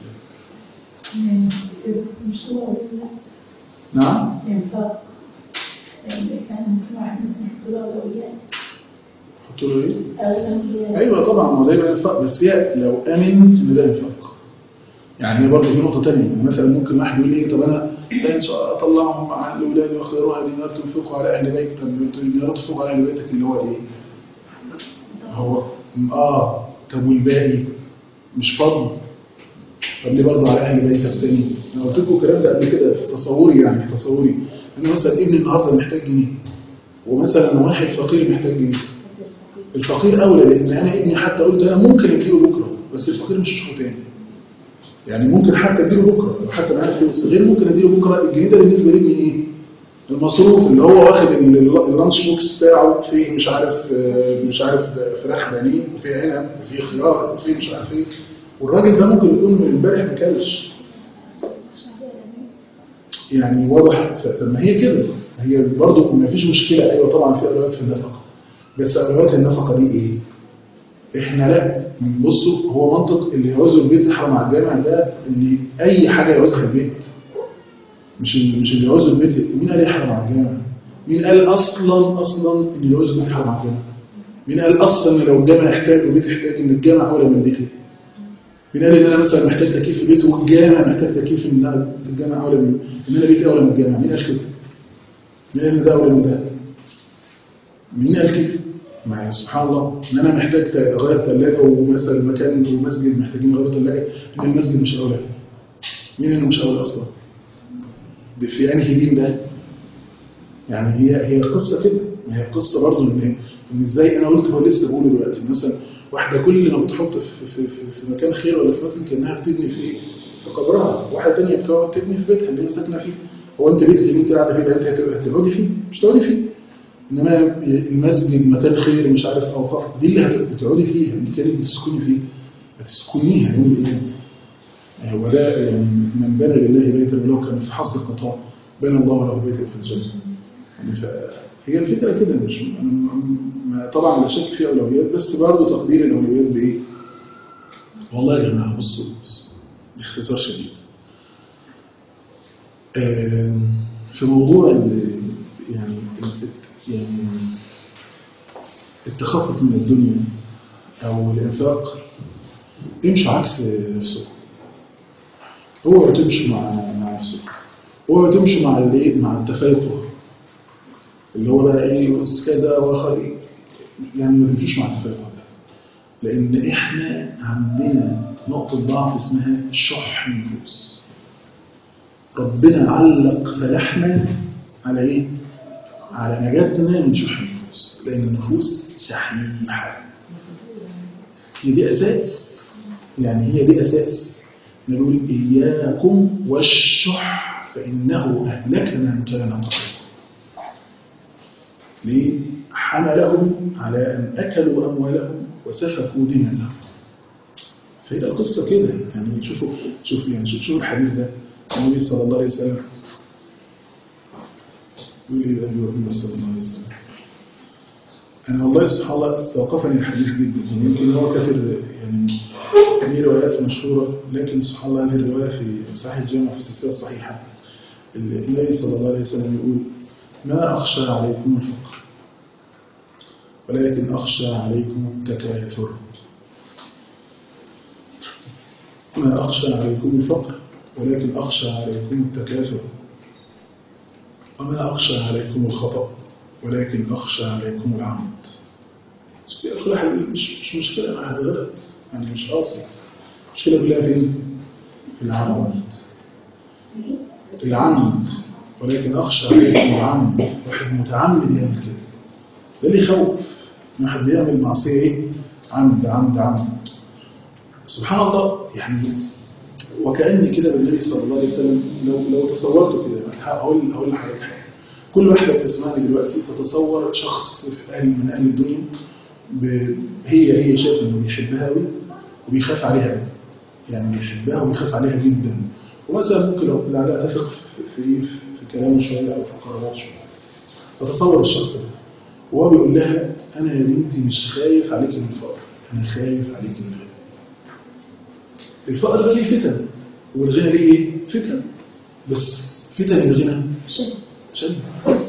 مش هو لا نعم ينفق يعني كان ممكن واحد مثلا يحط له أولويات حطوا له ايه؟ أولويات ايوه طبعا ما هو دايما ينفق بس هي لو امن ان ده ينفق يعني هي برضه في نقطه ثانيه مثلا ممكن واحد يقول لي طب انا لا ان شاء الله اطلعهم عن الاولاد وخيرها دينار تنفقوا على اهل بيت طب انتوا دينار تنفقوا على اهل بيتك اللي هو ايه؟ هو اه طب والباقي مش فضل طب ليه برضه على اهل بيتك تاني؟ انا قلت لكم الكلام ده قبل كده في تصوري يعني في تصوري ان مثلا ابني النهارده محتاج جنيه ومثلا واحد فقير محتاج جنيه الفقير اولى لان انا ابني حتى قلت انا ممكن اديله بكره بس الفقير مش هشوفه تاني يعني ممكن حتى اديله بكره لو حتى معايا فلوس غير ممكن اديله بكره الجنيه ده بالنسبه لابني ايه؟ المصروف اللي هو واخد ال- ال- اللانش بوكس بتاعه فيه مش عارف آه، مش عارف آه، فراخ بانيه وفيه عنب وفيه خيار وفيه مش عارف ايه والراجل ده ممكن يكون من امبارح ما كلش يعني واضح ف- طب ما هي كده هي برضه ما فيش مشكله ايوه طبعا في اولويات في النفقه بس اولويات النفقه دي ايه؟ احنا لا بصوا هو منطق اللي يعوزه البيت يحرم على الجامع ده اللي اي حاجه يعوزها البيت مش اللي مش اللي يعوزه البيت مين قال يحرم على الجامع؟ مين قال اصلا اصلا ان اللي يعوزه البيت يحرم على الجامع؟ مين قال اصلا ان لو الجامع يحتاج والبيت يحتاج ان الجامع اولى من بيتي؟ مين قال ان انا مثلا محتاج تكييف في بيتي والجامع محتاج تكييف ان أنا- الجامع اولى من ان انا بيتي اولى من الجامع؟ مين قال كده؟ مين قال ان ده اولى من ده؟ مين قال كده؟ ما هي سبحان الله ان انا محتاج ت- اغير ثلاجه ومثلا مكان ومسجد محتاجين يغيروا ثلاجه ان المسجد مش اولى مين انه مش اولى اصلا؟ ده في انهي دين ده؟ يعني هي هي قصه كده ما هي قصه برضه ان ان ازاي انا قلت هو لسه بقوله دلوقتي مثلا واحده كل ما بتحط في في في, في مكان خير ولا في مثلا كانها بتبني في في قبرها واحده ثانيه بتقعد تبني في بيتها اللي هي ساكنه فيه هو انت بيتك اللي انت قاعده فيه ده انت هتبقى- هتقعدي فيه مش هتقعدي فيه انما المسجد مكان خير مش عارف اوقاف دي اللي هتبقى بتقعدي فيها انت كانك بتسكني فيه هتسكنيها يقول ايه هو ده يعني من بنى لله بيتا ولو كان في حظ القطاع بنى الله له بيتا في الجنة يعني فهي الفكرة كده مش ما- طبعا لا شك في أولويات بس برضه تقدير الأولويات بإيه؟ والله يا جماعة بصوا بصوا باختصار شديد آم، في موضوع ال- يعني ال- يعني التخفف من الدنيا أو الإنفاق امشوا عكس نفسكم اوعوا تمشوا مع مع نفسكم اوعوا تمشوا مع الايه مع التفاقه اللي هو بقى ايه بص كذا واخر إيه؟ يعني ما تمشوش مع التفاقه ده لان احنا عندنا نقطه ضعف اسمها شح النفوس ربنا علق فلاحنا على ايه على نجاتنا من شح النفوس لان النفوس شحيحه هي دي اساس يعني هي دي اساس نقول اياكم والشح فانه اهلك من كان قبلكم ليه حملهم على ان اكلوا اموالهم وسفكوا دماءهم فهي القصه كده يعني شوفوا شوفوا يعني شوفوا الحديث ده النبي صلى الله عليه وسلم يقول ايه بقى النبي صلى الله عليه وسلم أنا والله سبحان الله استوقفني الحديث جدا يعني يمكن هو كثير يعني ليه روايات مشهورة لكن سبحان الله هذه الرواية في صحيح الجامع في السلسلة الصحيحة النبي صلى الله عليه وسلم يقول ما أخشى عليكم الفقر ولكن أخشى عليكم التكاثر ما أخشى عليكم الفقر ولكن أخشى عليكم التكاثر وما أخشى عليكم الخطأ ولكن أخشى عليكم العمد مشكلة كل واحد مش مش مشكلة مع هذا غلط يعني مش قاصد المشكلة كلها فين؟ في العمد العمد ولكن أخشى عليكم العمد واحد متعمد يعمل كده ده اللي يخوف إن واحد بيعمل معصية إيه؟ عمد عمد عمد سبحان الله يعني وكأني كده بالنبي صلى الله عليه وسلم لو لو تصورته كده هقول هقول لحضرتك حاجة كل واحدة بتسمعني دلوقتي تتصور شخص في أهل من أهل الدنيا ب... هي هي شايفة إنه بيحبها قوي وبيخاف عليها قوي يعني بيحبها وبيخاف عليها جدا ومثلا ممكن لو لا تثق في في, في كلامه شوية أو في قراراته شوية فتصور الشخص ده وهو بيقول لها أنا يا بنتي مش خايف عليك من الفقر أنا خايف عليك من الغنى الفقر ده ليه فتن والغنى ليه إيه؟ فتن بس فتن الغنى شد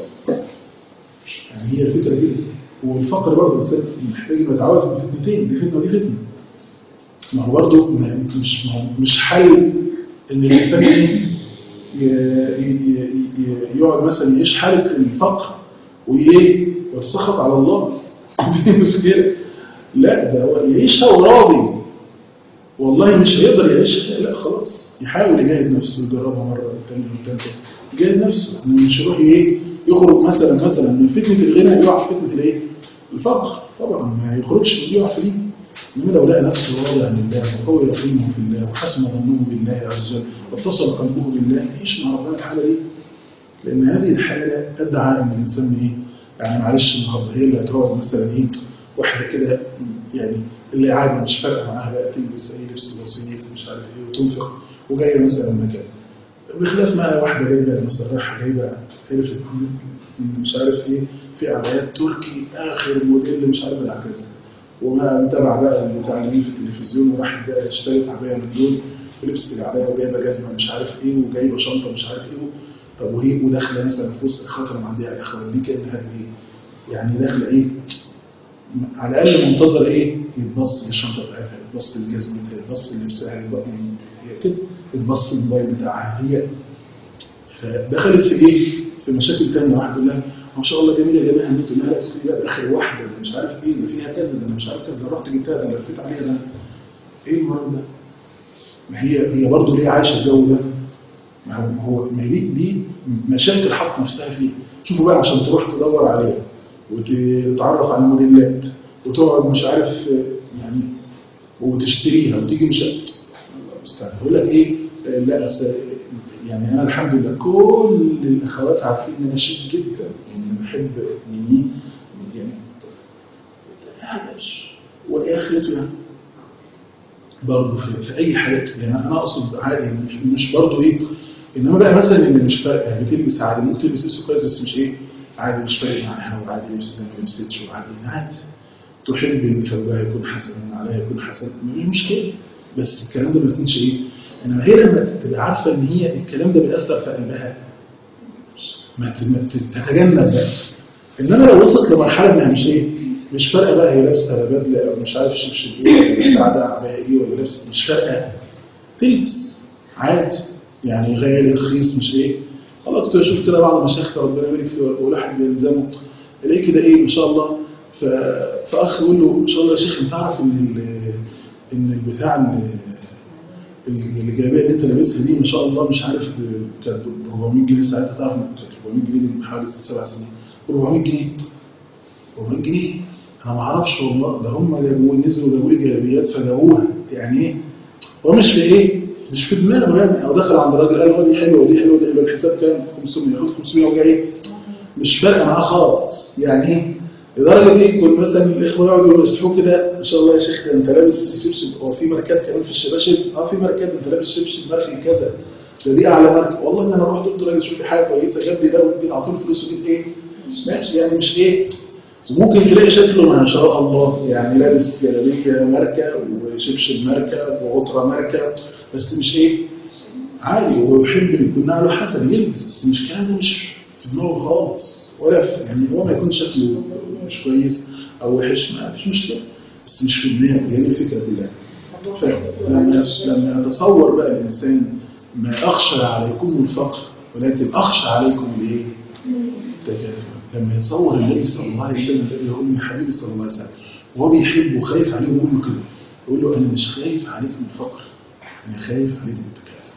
يعني هي الفكرة كده والفقر برضه بس محتاج انه يتعود في فتنتين دي فتنه ودي فتنه ما هو برضه ما- مش ما هو مش حل ان الانسان ايه ي- ي- ي- يقعد مثلا يعيش حاله الفقر وايه ويتسخط على الله دي مشكله لا ده هو يعيشها وراضي والله مش هيقدر يعيشها لا خلاص يحاول يجاهد نفسه يجربها مره والثانيه والثالثه يجاهد نفسه إنه مش يروح ايه يخرج مثلا مثلا من فتنه الغنى يقع في فتنه الايه الفقر طبعا ما يخرجش يقع في دي انما لو لقى نفسه راضي عن الله وقوي يقينه في الله وحسن ظنه بالله عز وجل واتصل قلبه بالله يعيش مع ربنا الحاله دي لان هذه الحاله ادعى ان الانسان ايه يعني معلش النهارده هي اللي هتقعد مثلا ايه واحده كده يعني اللي عادي مش فارقه معاها بقى تلبس اي لبس بسيط مش عارف ايه وتنفق وجايه مثلا مكان بخلاف ما واحده جايبه مثلا رايحه جايبه عرفت مش عارف ايه في عبايات تركي اخر موديل مش عارف العكاز وما متابع بقى بتاع اللي في التلفزيون وراحت بقى اشترت عبايه من دول ولبست العبايه وجايبه جزمه مش عارف ايه وجايبه شنطه مش عارف ايه طب وهي وداخله مثلا في وسط الخطر معديه على الاخوان دي كانها ايه؟ يعني داخله ايه؟ على الاقل منتظر ايه؟ يتبص للشنطه بتاعتها يتبص لجزمتها يتبص للبسها يتبص هي كده يتبص الموبايل بتاعها هي فدخلت في ايه؟ في مشاكل تانية واحد يقول لها ما شاء الله جميله يا جماعه انت لها لا اسكتي بقى ده اخر واحده ده مش عارف ايه ده فيها كذا ده انا مش عارف كذا ده رحت جبتها ده أنا لفيت عليها ده ايه المرض ده؟ ما هي هي برضه ليه عايشه الجو ده؟ ما هو ما هو ما هي دي دي مشاكل حط نفسها فيها شوفوا بقى عشان تروح تدور عليها وتتعرف على الموديلات وتقعد مش عارف يعني وتشتريها وتيجي مش الله المستعان يقول لك ايه آه، لا أصل يعني انا الحمد لله كل الاخوات عارفين ان انا شيك جدا يعني انا بحب يعني يعني هذا وايه اخرته يعني برضه في, في اي حاجه يعني انا اقصد عادي مش, مش برضه ايه انما بقى مثلا اللي مش فارقه يعني بتلبس عادي ممكن تلبس لبس كويس بس مش ايه عادي مش فارق معاها وعادي لبس زي ما لبستش وعادي عادي تحب ان ثوبها يكون حسنا عليها يكون حسن مش مشكله بس الكلام ده ما يكونش ايه انما هي لما تبقى عارفه ان هي الكلام ده بيأثر في قلبها ما ت- ما ت- تتجنب بقى انما لو وصلت لمرحله انها مش ايه مش فارقه بقى هي لابسه بدله او مش عارف شبشب ايه ولا بتاع ده عبايه ايه ولا لابسه مش فارقه تلبس عادي يعني غالي رخيص مش ايه والله كنت بشوف كده بعض المشايخ ربنا يبارك فيه والواحد بيلزمه الاقيه كده ايه ما شاء الله ف... فاخ يقول له ان شاء الله يا شيخ انت تعرف ان ال... ان البتاع ال- الجلابيه اللي انت لابسها دي ما شاء الله مش عارف ب- كانت ب 400 جنيه ساعتها تعرف إن كانت 400 جنيه دي من حوالي ست سبع سنين 400 جنيه 400 جنيه انا ما اعرفش والله ده هم جابوا نزلوا جابوا لي جلابيات فجابوها يعني ايه هو مش في ايه مش في دماغه يعني او دخل عند الراجل قال هو دي حلوه ودي حلوه ودي حلوه الحساب كام 500 ياخد 500 وجاي مش فارقه معاه خالص يعني ايه لدرجه ايه كل مثلا الاخوه يقعدوا يصحوا كده ان شاء الله يا شيخ ده انت لابس شبشب هو في ماركات كمان في الشباشب اه في ماركات انت لابس شبشب ماركه كذا ده دي اعلى ماركه والله ان انا رحت قلت له شوف لي حاجه كويسه جاب لي ده وجيت اعطيه فلوس وجيت ايه ماشي يعني مش ايه وممكن تلاقي شكله ما شاء الله يعني لابس جلابيه ماركه وشبشب ماركه وغطره ماركه بس مش ايه عادي ويحب ان يكون نعله حسن يلبس بس مش الكلام ده مش في دماغه خالص ولا في يعني هو ما يكون شكله مش كويس او وحش ما فيش مشكله بس مش في دماغه هي دي الفكره كلها فلما لما يتصور بقى الانسان ما اخشى عليكم الفقر ولكن اخشى عليكم الايه؟ التكافؤ لما يتصور النبي صلى الله عليه وسلم الذي هو ام حبيبي صلى الله عليه وسلم وهو بيحبه وخايف عليه ويقول له كده يقول له انا مش خايف عليك من الفقر انا خايف عليك من التكافؤ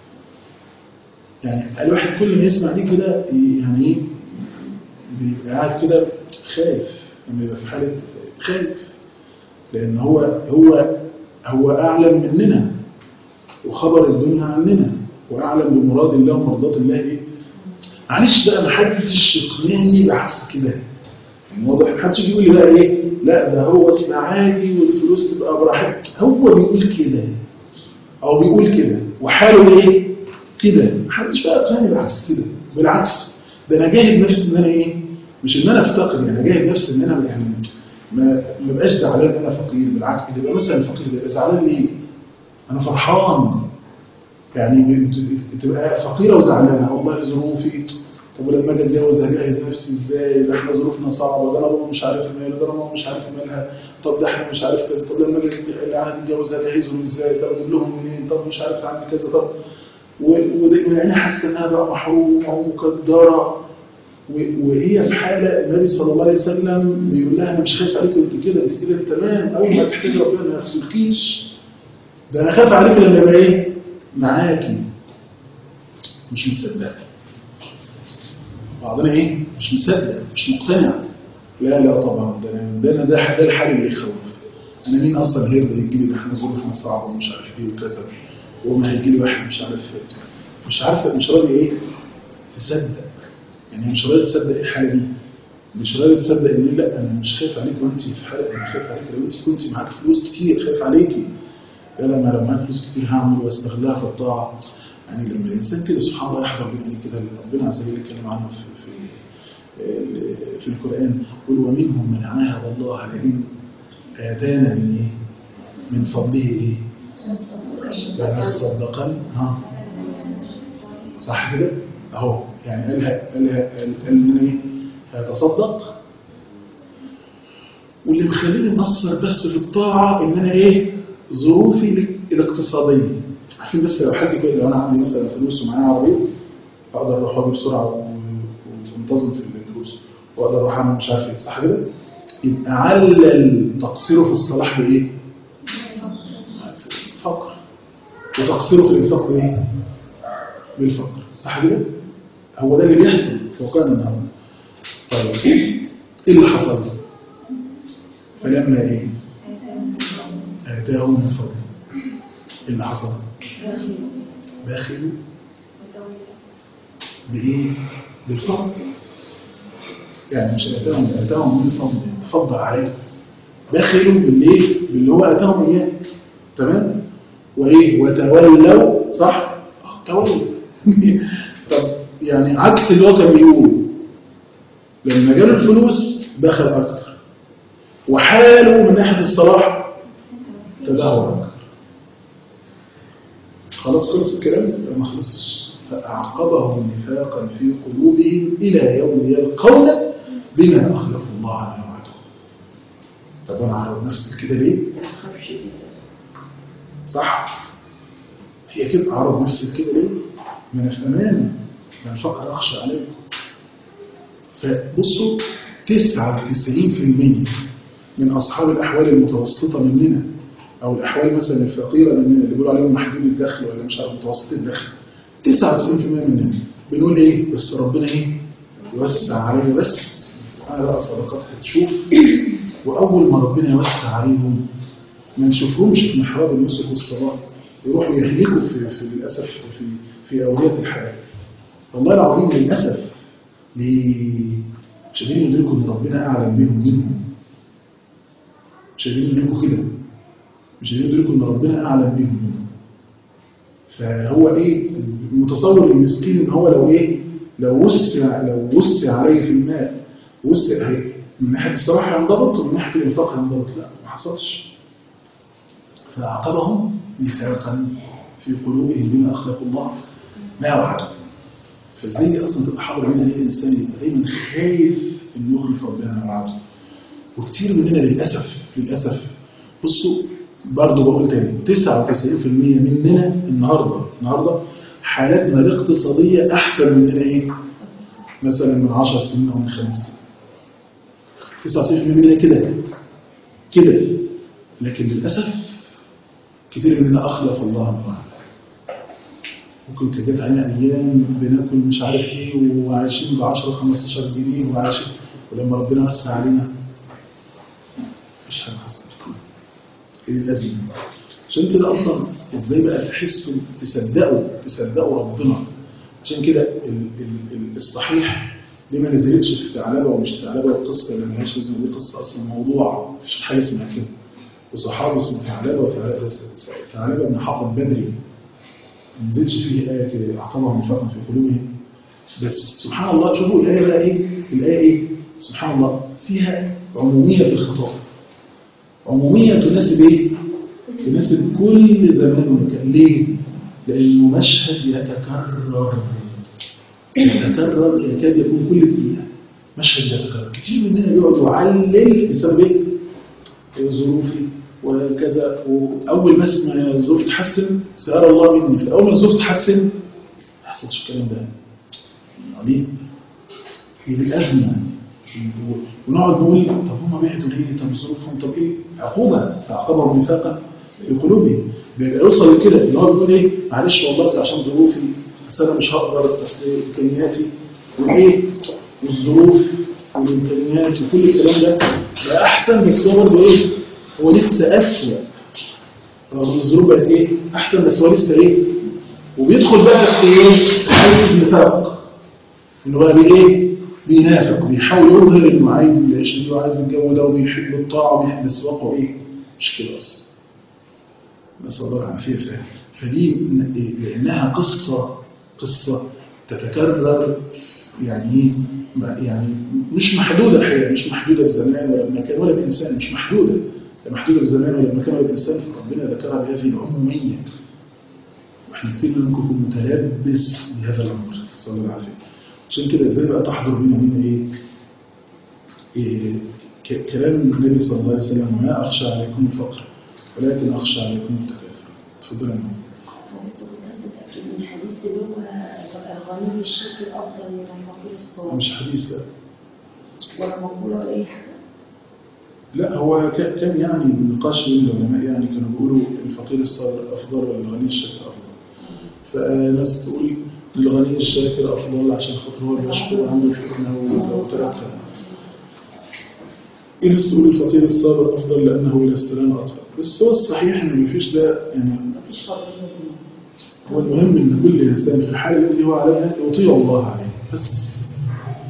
يعني الواحد كل ما يسمع دي كده يعني ايه بيبقى قاعد كده خايف لما يبقى في حاله خايف لان هو هو هو اعلم مننا وخبر الدنيا عننا واعلم بمراد الله ومرضات الله ايه معلش بقى ما حدش يقنعني بعكس كده يعني واضح ما حدش يجي يقول لي بقى ايه لا ده هو اصل عادي والفلوس تبقى براحتك هو بيقول كده او بيقول كده وحاله ايه كده ما حدش بقى يقنعني بعكس كده بالعكس ده انا جاهد نفسي ان انا ايه مش ان انا افتقر يعني جاهد نفسي ان انا يعني ما ما بقاش زعلان ان انا فقير بالعكس اللي يبقى مثلا فقير ده يبقى زعلان ليه؟ انا فرحان يعني بت- تبقى فقيره وزعلانه والله ظروفي طب ولما اجي اتجوز هجهز نفسي ازاي ده احنا ظروفنا صعبه ده انا بابا مش عارف ماله ده انا ماما مش عارف مالها طب ده احنا مش عارف كذا طب لما اجي اللي انا هتتجوز هجهزهم ازاي طب اجيب لهم منين طب مش عارف اعمل كذا طب و- وده- ويعني حاسه انها بقى محرومه ومقدره و- وهي في حالة النبي صلى الله عليه وسلم بيقول لها أنا مش خايف عليك وأنت كده أنت كده تمام أول ما تحتاج ربنا ما يغسلكيش ده أنا خايف عليك لما يبقى إيه معاكي مش مصدق بعضنا إيه مش مصدق مش مقتنع لا لا طبعا ده أنا ده أنا ده ده الحال اللي يخوف أنا مين أصلا هيرضى يجي لي ده إحنا ظروفنا صعبة ومش عارف إيه وكذا وما هيجي لي واحد مش عارف مش عارف مش راضي إيه تصدق يعني مش راضي تصدق الحالة دي مش راضي تصدق ان لا انا مش خايف عليك وانت في حالة انا خايف عليك لو انت كنت معاك فلوس كتير خايف عليكي لا لما لو معاك فلوس كتير هعمل واستغلها في الطاعة يعني لما الانسان كده سبحان الله يحضر بين كده اللي ربنا عز وجل اتكلم عنه في في في القرآن يقول ومنهم من عاهد الله لئن آتانا من ايه؟ من فضله ايه؟ لنصدقن ها صح كده؟ اهو يعني قالها قالها قال قال لنا ايه هتصدق واللي مخليني مقصر بس في الطاعه ان انا ايه ظروفي الاقتصاديه عارفين بس لو حد كده لو انا عندي مثلا فلوس ومعايا عربيه اقدر اروح اجي بسرعه ومنتظم في الفلوس واقدر اروح اعمل مش عارف ايه صح كده يبقى علل تقصيره في الصلاح بايه فقر وتقصيره في الانفاق بايه بالفقر صح كده هو ده اللي بيحصل في واقعنا النهارده طيب ايه اللي حصل فلما ايه اتاهم من فضله ايه اللي حصل بخلوا بايه بالفضل يعني مش اتاهم اتاهم من فضل فضل عليه بخلوا بالايه باللي هو اتاهم اياه تمام وايه وتولوا صح آه، تولوا طب يعني عكس اللي هو كان بيقوله لما جاله الفلوس دخل اكتر وحاله من ناحيه الصلاح تدهور اكتر خلاص خلص الكلام لا ما خلصش فاعقبهم نفاقا في قلوبهم الى يوم يلقون بما اخلفوا الله ما وعدهم طب انا اعرض نفسي كده ليه صح هي كده اعرض نفسي كده ليه ما انا في امان ما الفقر اخشى عليكم فبصوا 99% من اصحاب الاحوال المتوسطه مننا او الاحوال مثلا الفقيره مننا اللي بيقولوا عليهم محدود الدخل ولا مش عارف متوسط الدخل 99% مننا بنقول ايه بس ربنا ايه يوسع علينا بس انا بقى صدقات هتشوف واول ما ربنا يوسع عليهم ما نشوفهمش في محراب النسك والصلاه يروحوا يهلكوا في, في للاسف في في اوليه الحياه والله العظيم للاسف ليه مش قادرين يدركوا ان ربنا اعلم بهم منهم مش قادرين يدركوا كده مش قادرين يدركوا ان ربنا اعلم بهم منهم فهو ايه متصور المسكين ان هو لو ايه لو وسع لو وسع عليه في المال وسع هي من ناحيه الصراحه هينضبط ومن ناحيه الانفاق هينضبط لا ما حصلش فاعقبهم نفاقا في قلوبهم بما اخلقوا الله ما وعدوا فازاي اصلا تبقى حاضر هنا ليه الانسان يبقى دايما خايف انه يخلف ربنا ما وعده وكتير مننا للاسف للاسف بصوا برضه بقول تاني 99% مننا النهارده النهارده حالاتنا الاقتصاديه احسن مننا ايه؟ مثلا من 10 سنين او من 5 سنين 99% مننا كده كده لكن للاسف كتير مننا اخلف الله ما وعده ممكن كانت جت علينا ايام بناكل مش عارف ايه وعايشين ب 10 15 جنيه وعايشين ولما ربنا وسع علينا مفيش حاجه حصلت ايه الازمه عشان كده اصلا ازاي بقى تحسوا تصدقوا تصدقوا ربنا عشان كده ال- ال- ال- الصحيح دي ما نزلتش في ثعلبه ومش ثعلبه والقصه اللي ملهاش لازمه دي قصه اصلا موضوع مفيش حاجه اسمها كده وصحابي اسمه ثعلبه وثعلبه ثعلبه بن حطب بدري ما نزلش فيه آية كده أعطاهم نفاقا في قلوبهم بس سبحان الله شوفوا الآية بقى إيه الآية إيه سبحان الله فيها عمومية في الخطاب عمومية تناسب إيه تناسب كل زمان ومكان ليه لأنه مشهد يتكرر يتكرر يكاد يكون كل دقيقة مشهد يتكرر كتير مننا بيقعد يعلل بسبب إيه ظروفي وكذا واول ما اسمع الظروف تحسن سأل الله مني فاول ما الظروف تحسن ما حصلش الكلام ده عظيم هي دي الازمه ونقعد نقول طب هم بعدوا ليه طب ظروفهم طب ايه عقوبه فعقبهم نفاقا في قلوبهم بيبقى يوصل لكده اللي هو بيقول ايه معلش والله بس عشان ظروفي بس انا مش هقدر اصل امكانياتي وايه والظروف والامكانيات وكل الكلام ده بقى احسن بس هو برضه ايه هو لسه أسوأ رغم الظروف بقت إيه؟ أحسن بس هو لسه إيه؟ وبيدخل بقى في إيه؟ حيز النفاق إنه بقى بإيه؟ بينافق بيحاول يظهر إنه عايز العيش دي وعايز الجو ده وبيحب الطاعة وبيحب بس واقعه إيه؟ مش كده أصلا نسأل الله العافية فيها فدي لأنها قصة قصة تتكرر يعني إيه؟ يعني مش محدودة الحقيقة مش محدودة بزمان ولا بمكان ولا بإنسان مش محدودة لا محدودة بزمان ولا بمكان ولا بإنسان فربنا ذكرها بهذه العمومية واحنا كتير منكم يكون متلبس بهذا الأمر صلى الله عليه وسلم عشان كده ازاي بقى تحضر بينا هنا ايه, إيه ك- كلام النبي صلى الله عليه وسلم ما أخشى عليكم الفقر ولكن أخشى عليكم التكاثر تفضل يا ماما. من الحديث اللي هو الغني الشكل أفضل من المقول الصواب مش حديث لا ولا مقولة ولا أي حاجة لا هو ك- كان يعني نقاش بين العلماء يعني كانوا بيقولوا الفقير الصابر أفضل ولا الغني الشاكر أفضل فناس تقول الغني الشاكر أفضل عشان خاطر هو بيشكر وعنده الحكمة وتركها في ناس تقول الفقير الصابر أفضل لأنه إلى السلام أطهر بس هو الصحيح إن مفيش ده يعني مفيش فرق بينهم هو المهم ان كل انسان في الحاله التي هو عليها يطيع الله عليه بس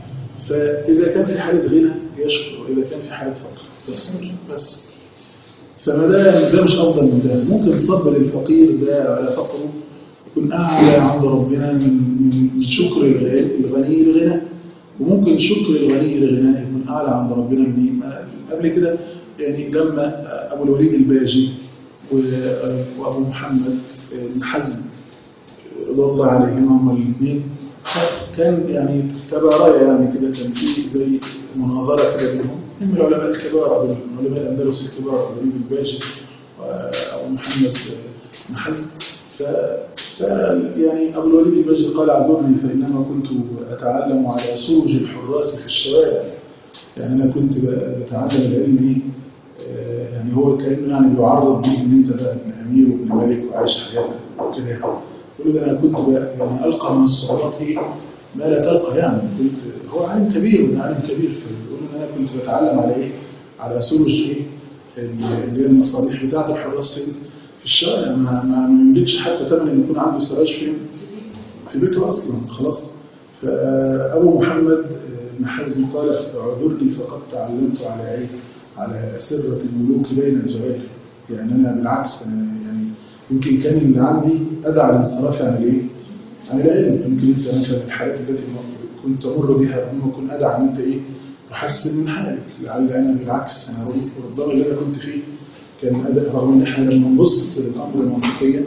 فاذا كان في حاله غنى يشكر واذا كان في حاله فقر يصبر بس فما ده ده مش افضل من ده ممكن صبر الفقير ده على فقره يكون اعلى عند ربنا من من من شكر الغ- الغني لغناه وممكن شكر الغني لغناه يكون اعلى عند ربنا من إيه؟ ما- قبل كده يعني لما ابو الوليد الباجي و- وابو محمد بن حزم رضي الله عليهما هما الاثنين كان يعني تباريا يعني كده كان في زي مناظره كده بينهم من العلماء الكبار من علماء الاندلس الكبار ابو الوليد الباجي وابو محمد بن حزم ف ف يعني ابو الوليد الباجي قال اعذرني فانما كنت اتعلم على سرج الحراس في الشوارع يعني انا كنت ب- بتعلم العلم ايه آه، يعني هو كانه يعني بيعرض بيه ان انت بقى ابن امير وابن ملك وعايش حياتك وكده يقول له ده انا كنت بقى يعني القى من الصعوبات ايه ما لا تلقى يعني كنت هو عالم كبير وده عالم كبير فبيقول ان انا كنت بتعلم على ايه على سرج ايه اللي هي المصابيح بتاعت الحراس في في الشارع ما ما ما يملكش حتى ثمن ان يكون عنده سراج فين في بيته اصلا خلاص فابو محمد بن حزم قال اعذرني فقد تعلمت على ايه على اسره الملوك بين الجواهر يعني انا بالعكس أنا يعني يمكن كان اللي عندي ادعى الانصراف عن الايه عن العلم يمكن انت مثلا الحالات التي كنت تمر بها هم يكون ادعى ان انت ايه تحسن من حالك لعل انا بالعكس انا ربما اللي انا كنت فيه كان اداء رغم ان احنا لما نبص للامر منطقيا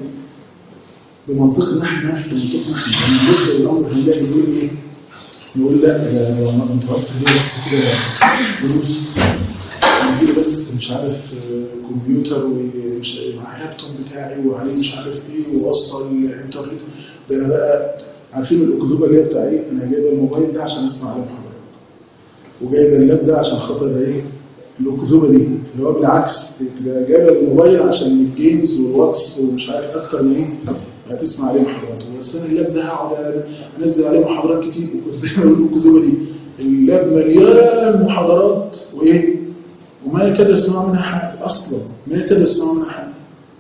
بمنطقنا احنا بمنطقنا احنا لما نبص للامر هنلاقي نقول ايه نقول لا يا انت واقف ليه بس كده فلوس نجيب بس مش عارف آه، كمبيوتر ومش مع اللابتوب بتاعي وعليه مش عارف ايه ووصل انترنت ده انا بقى عارفين الاكذوبه اللي هي بتاع ايه انا جايب الموبايل ده عشان اسمع عليه محاضرات وجايب اللاب ده عشان خاطر ايه الاكذوبه دي اللي هو بالعكس تبقى جايب الموبايل عشان الجيمز والواتس ومش عارف اكتر من ايه هتسمع عليه محاضرات بس انا اللاب ده هقعد انزل عليه محاضرات كتير الاكذوبه دي اللاب مليان محاضرات وايه وما يكاد يسمع منها حاجه اصلا ما يكاد يسمع منها حاجه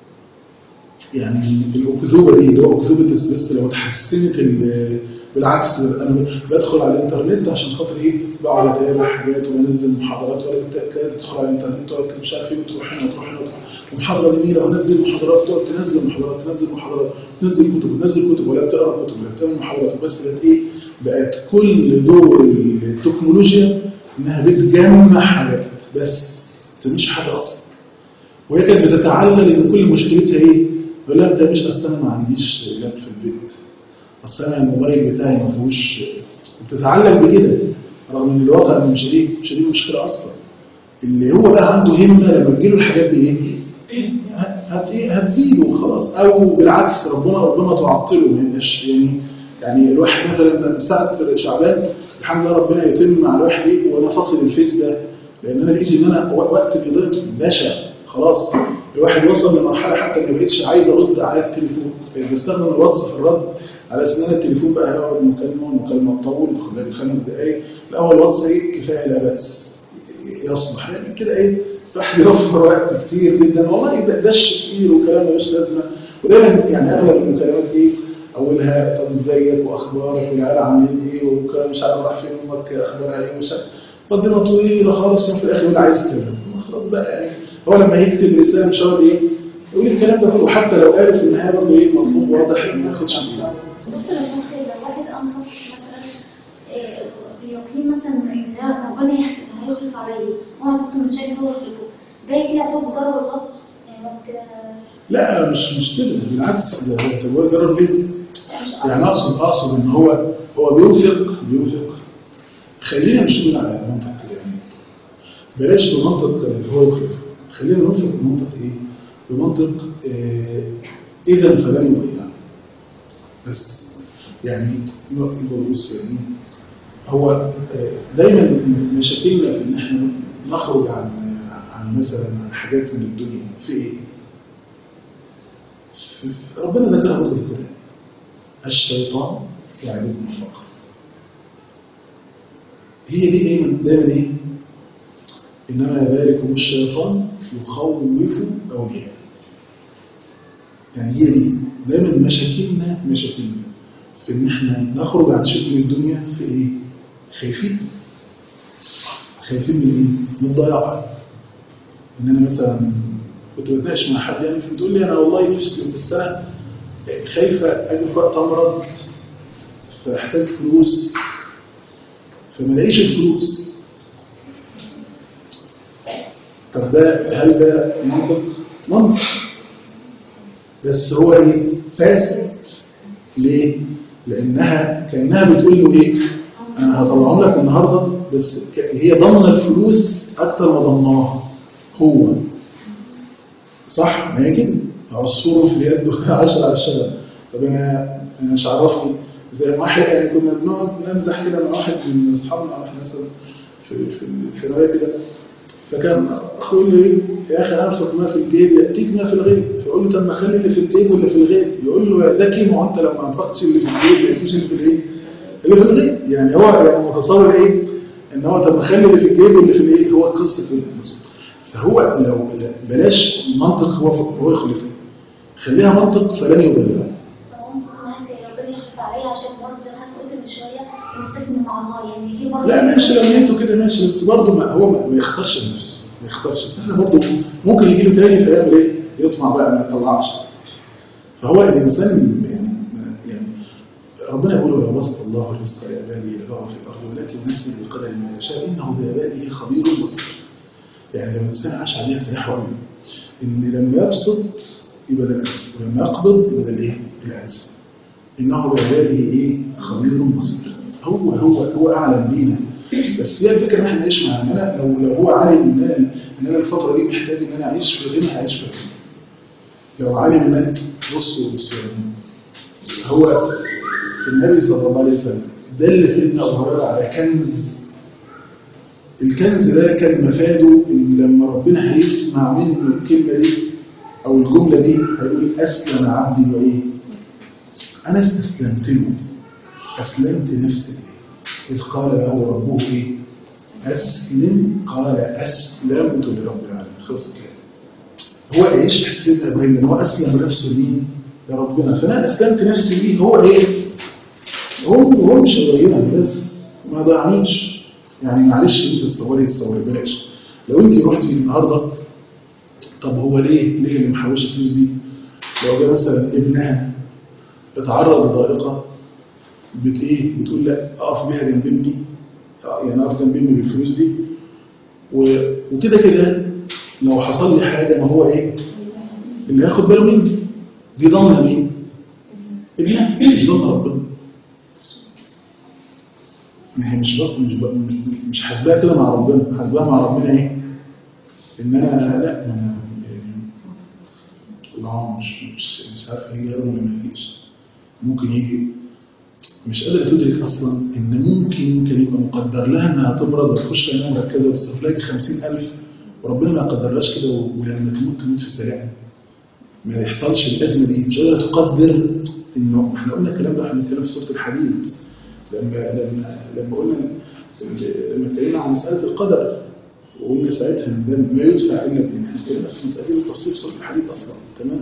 يعني الأكذوبة دي اللي هو أكذوبة بس لو اتحسنت ال- بالعكس أنا بدخل على الإنترنت عشان خاطر إيه بقعد أتابع حاجات وأنزل محاضرات ولا تلاقي تدخل على الإنترنت وتقعد مش عارف إيه وتروح هنا وتروح هنا وتروح ومحاضرة جميلة وأنزل محاضرات تقعد تنزل محاضرات تنزل محاضرات تنزل كتب تنزل كتب ولا تقرا كتب ولا تعمل محاضرات بس بقت إيه بقت كل دور التكنولوجيا إنها بتجمع حاجات بس مش حاجة أصلا وهي كانت بتتعلل ان كل مشكلتها ايه؟ يقول لها انت يا باشا اصل انا ما عنديش لاب في البيت اصل انا الموبايل بتاعي ما فيهوش بتتعلل بكده رغم ان الواقع مش دي مش دي المشكله اصلا اللي هو بقى عنده همه لما تجيله الحاجات دي ايه؟ هت ايه هتزيده وخلاص او بالعكس ربنا ربنا تعطله ما يبقاش يعني يعني الواحد مثلا من ساعه شعبان الحمد لله ربنا يتم على الواحد ايه وانا فاصل الفيس ده لان انا لقيت ان انا وقت بيضيع بشع خلاص الواحد وصل لمرحله حتى ما بقتش عايز ارد على التليفون بستخدم الواتس في الرد على اساس ان انا التليفون بقى هيقعد مكالمه والمكالمه تطول خلال خمس دقائق لا هو الواتس ايه كفايه لا بأس يصلح يعني كده ايه الواحد يوفر وقت كتير جدا والله ده دش كتير وكلام ملوش لازمه ودايما يعني اغلب المكالمات ايه اولها طب ازيك واخبارك والعيال عاملين ايه وكلام مش عارف راح فين امك اخبارها ايه ومش عارف مقدمه طويله خالص يوم في الاخر يقول عايز كذا خلاص بقى يعني هو لما يكتب رساله مش هيقعد ايه يقول الكلام ده كله حتى لو قاله في النهايه برضه ايه مطلوب واضح ان ما ياخدش فيه بص لو شفت لو واحد انهض مثلا آه، بيقين مثلا ان ده ربنا يحسب هيخلف عليا هو كنت مش شايف هو يخلفه ده كده يعتبر ضرر غلط يعني ممكن لا مش مش كده بالعكس ده ده طب هو جرب ليه؟ مش يعني اقصد اقصد ان هو هو بينفق بينفق خلينا مش نقول على منطق كده يعني بلاش بمنطق اللي هو يخلف خلينا ننفق بمنطق ايه؟ بمنطق آه اذا فلن يضيع بس يعني يبقى بص يعني هو آه، دايما مشاكلنا في ان احنا نخرج عن عن مثلا عن حاجات من الدنيا في ايه؟ في- في- ربنا ذكرها برضه في القرآن الشيطان يعدكم الفقر هي دي دايما دايما ايه؟ انما ذلكم الشيطان يخوف اولياءه يعني هي دي دايما مشاكلنا مشاكلنا في ان احنا نخرج عن شكل الدنيا في ايه؟ خايفين خايفين من ايه؟ من الضياع ان انا مثلا كنت بتناقش مع حد يعني فبتقول لي انا والله نفسي بس انا خايفه اجي في وقت امرض فاحتاج فلوس فما الاقيش الفلوس طب ده هل ده منطق؟ منطق بس هو ايه؟ فاسد ليه؟ لانها كانها بتقول له ايه؟ انا هطلعهم لك النهارده بس ك- هي ضمن الفلوس اكتر ما ضمناها هو صح ما هي كده عصفور في اليد وعشرة على الشجر طب انا انا مش عرفني زي ما واحد يعني كنا بنقعد نمزح كده مع واحد من اصحابنا او احنا مثلا في في الثانويه كده فكان اخوه يقول لي يا اخي انفق ما في الجيب ياتيك ما في الغيب فيقول له طب ما خلي اللي في الجيب واللي في الغيب يقول له يا ذكي ما هو انت لو ما انفقتش اللي في الجيب ما يأتيش اللي في الايه اللي في الغيب يعني هو يعني متصور ايه ان هو طب ما خلي اللي في الجيب واللي في الايه هو القصه كده فهو لو بلاش منطق هو هو يخلفه خليها منطق فلن يبالغ مهدي ربنا يخلف عليا عشان برضه زي ما حضرتك قلت من شويه ان ساكن مع الله يعني يجي برضه لا ماشي لو نيته كده ماشي بس برضه ما هو ما ما يختارش لنفسه ما يختارش بس احنا برضه ممكن يجي له تاني فيعمل ايه؟ يطمع بقى ما يطلعش فهو الانسان يعني يعني ربنا يقول ولو بسط الله الرزق لعباده لبغوا في الارض ولكن ينزل بقدر ما يشاء انه بعباده خبير بصير يعني لو الانسان عاش عليها تريحه قوي ان لما يبسط يبقى ده العز ولما يقبض يبقى ده الايه؟ العز انه بعباده ايه؟ خبير بصير هو هو هو اعلم بينا بس هي الفكره ان احنا نعيش معاه ان انا لو لو هو عالم ان انا ان انا الفتره دي محتاج ان انا اعيش في غنى هعيش في غنى لو عالم ان أنا- بصوا بصوا يعني هو النبي صلى الله عليه وسلم دل سيدنا ابو هريره على كنز الكنز ده كان مفاده ان لما ربنا هيسمع منه الكلمه دي او الجمله دي هيقول اسلم عبدي وايه انا استسلمت له اسلمت نفسي إذ قال له ربه إيه؟ أسلم قال أسلمت لرب العالمين خلص كده هو إيش حسيت إبراهيم إن هو أسلم نفسه لمين؟ لربنا فأنا أسلمت نفسي ليه هو إيه؟ هو هو مش إبراهيم بس ما ضيعنيش يعني معلش أنت تصوري تصوري بلاش لو أنت رحتي النهارده طب هو ليه؟ ليه اللي محوشه الفلوس دي؟ لو جه مثلا ابنها اتعرض لضائقه بت ايه بتقول لا اقف بيها جنب ابني آه، يعني اقف جنب ابني بالفلوس دي و- وكده كده لو حصل لي حاجه ما هو ايه اللي هياخد باله مني دي ضامنه مين ابنها مش ضامنه ربنا ما هي مش بس مش ب- مش- مش حاسباها كده مع ربنا حاسباها مع ربنا ايه ان انا لا ما أنا يعني لا مش مش مش عارف هيجي ولا ما يجيش ممكن يجي مش قادرة تدرك أصلا إن ممكن كان يبقى مقدر لها إنها تمرض وتخش عناية مركزة وتصرف لها 50000 وربنا ما قدرلهاش كده و- ولما تموت تموت في سريع ما يحصلش الأزمة دي مش قادرة تقدر إنه إحنا قلنا الكلام ده إحنا بنتكلم في سورة الحديد لما لما لما قلنا لما اتكلمنا عن مسألة القدر وقلنا ساعتها إن ده ما يدفع إلا بإن إحنا اتكلمنا في مسألة بالتفصيل في سورة الحديد أصلا تمام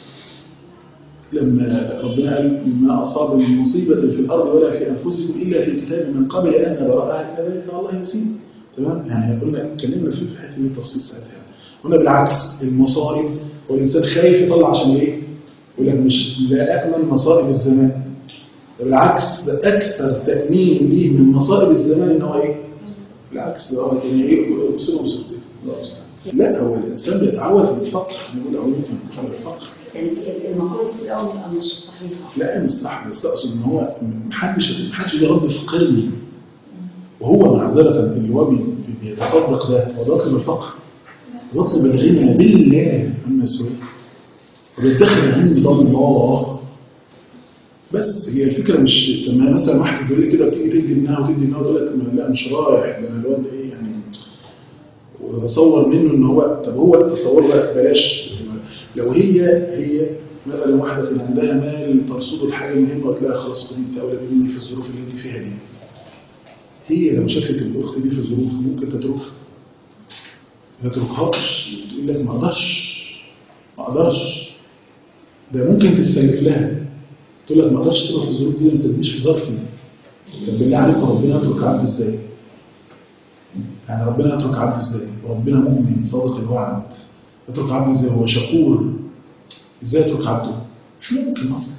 لما ربنا قال ما أصاب من مصيبة في الأرض ولا في أنفسكم إلا في كتاب من قبل أن نبرأها إن ذلك على الله يسير تمام يعني قلنا اتكلمنا فيه في حته من التفصيل ساعتها يعني. قلنا بالعكس المصائب والإنسان خايف يطلع عشان إيه؟ يقول لك مش لا أأمن مصائب الزمان بالعكس ده أكثر تأمين ليه من مصائب الزمان إن هو إيه؟ بالعكس ده هو يعني إيه أصول وصفتين الله المستعان لا هو الإنسان بيتعود بالفقر نقول أقول لكم الفقر يعني المقولة في الأول بتبقى مش صحيحة لا مش صح بس اقصد ان هو محدش محدش يقول يا رب فقرني وهو معذرة اللي هو بي- بيتصدق ده هو بيطلب الفقر بيطلب الغنى بالله عما سواه وبيدخر عند الله بس هي الفكرة مش لما مثلا واحد زي كده بتيجي تدي منها وتدي منها وتقول لك لا مش رايح ده انا الواد ايه يعني وتصور منه ان هو طب هو تصور بقى بلاش لو هي هي مثلا واحده كان عندها مال ترصده لحاجه مهمه وتلاقيها خلاص خدي انت اولى مني في الظروف اللي انت فيها دي هي لو شافت الاخت دي في ظروف ممكن تتركها ما تتركهاش تقول لك ما اقدرش ما اقدرش ده ممكن تستلف لها تقول لك ما اقدرش تبقى في الظروف دي ما تسديش في ظرفي طب بالله عليك ربنا يترك عبده ازاي؟ يعني ربنا يترك عبده ازاي؟ وربنا مؤمن صادق الوعد اترك عبده ازاي هو شكور ازاي اترك عبده مش ممكن اصلا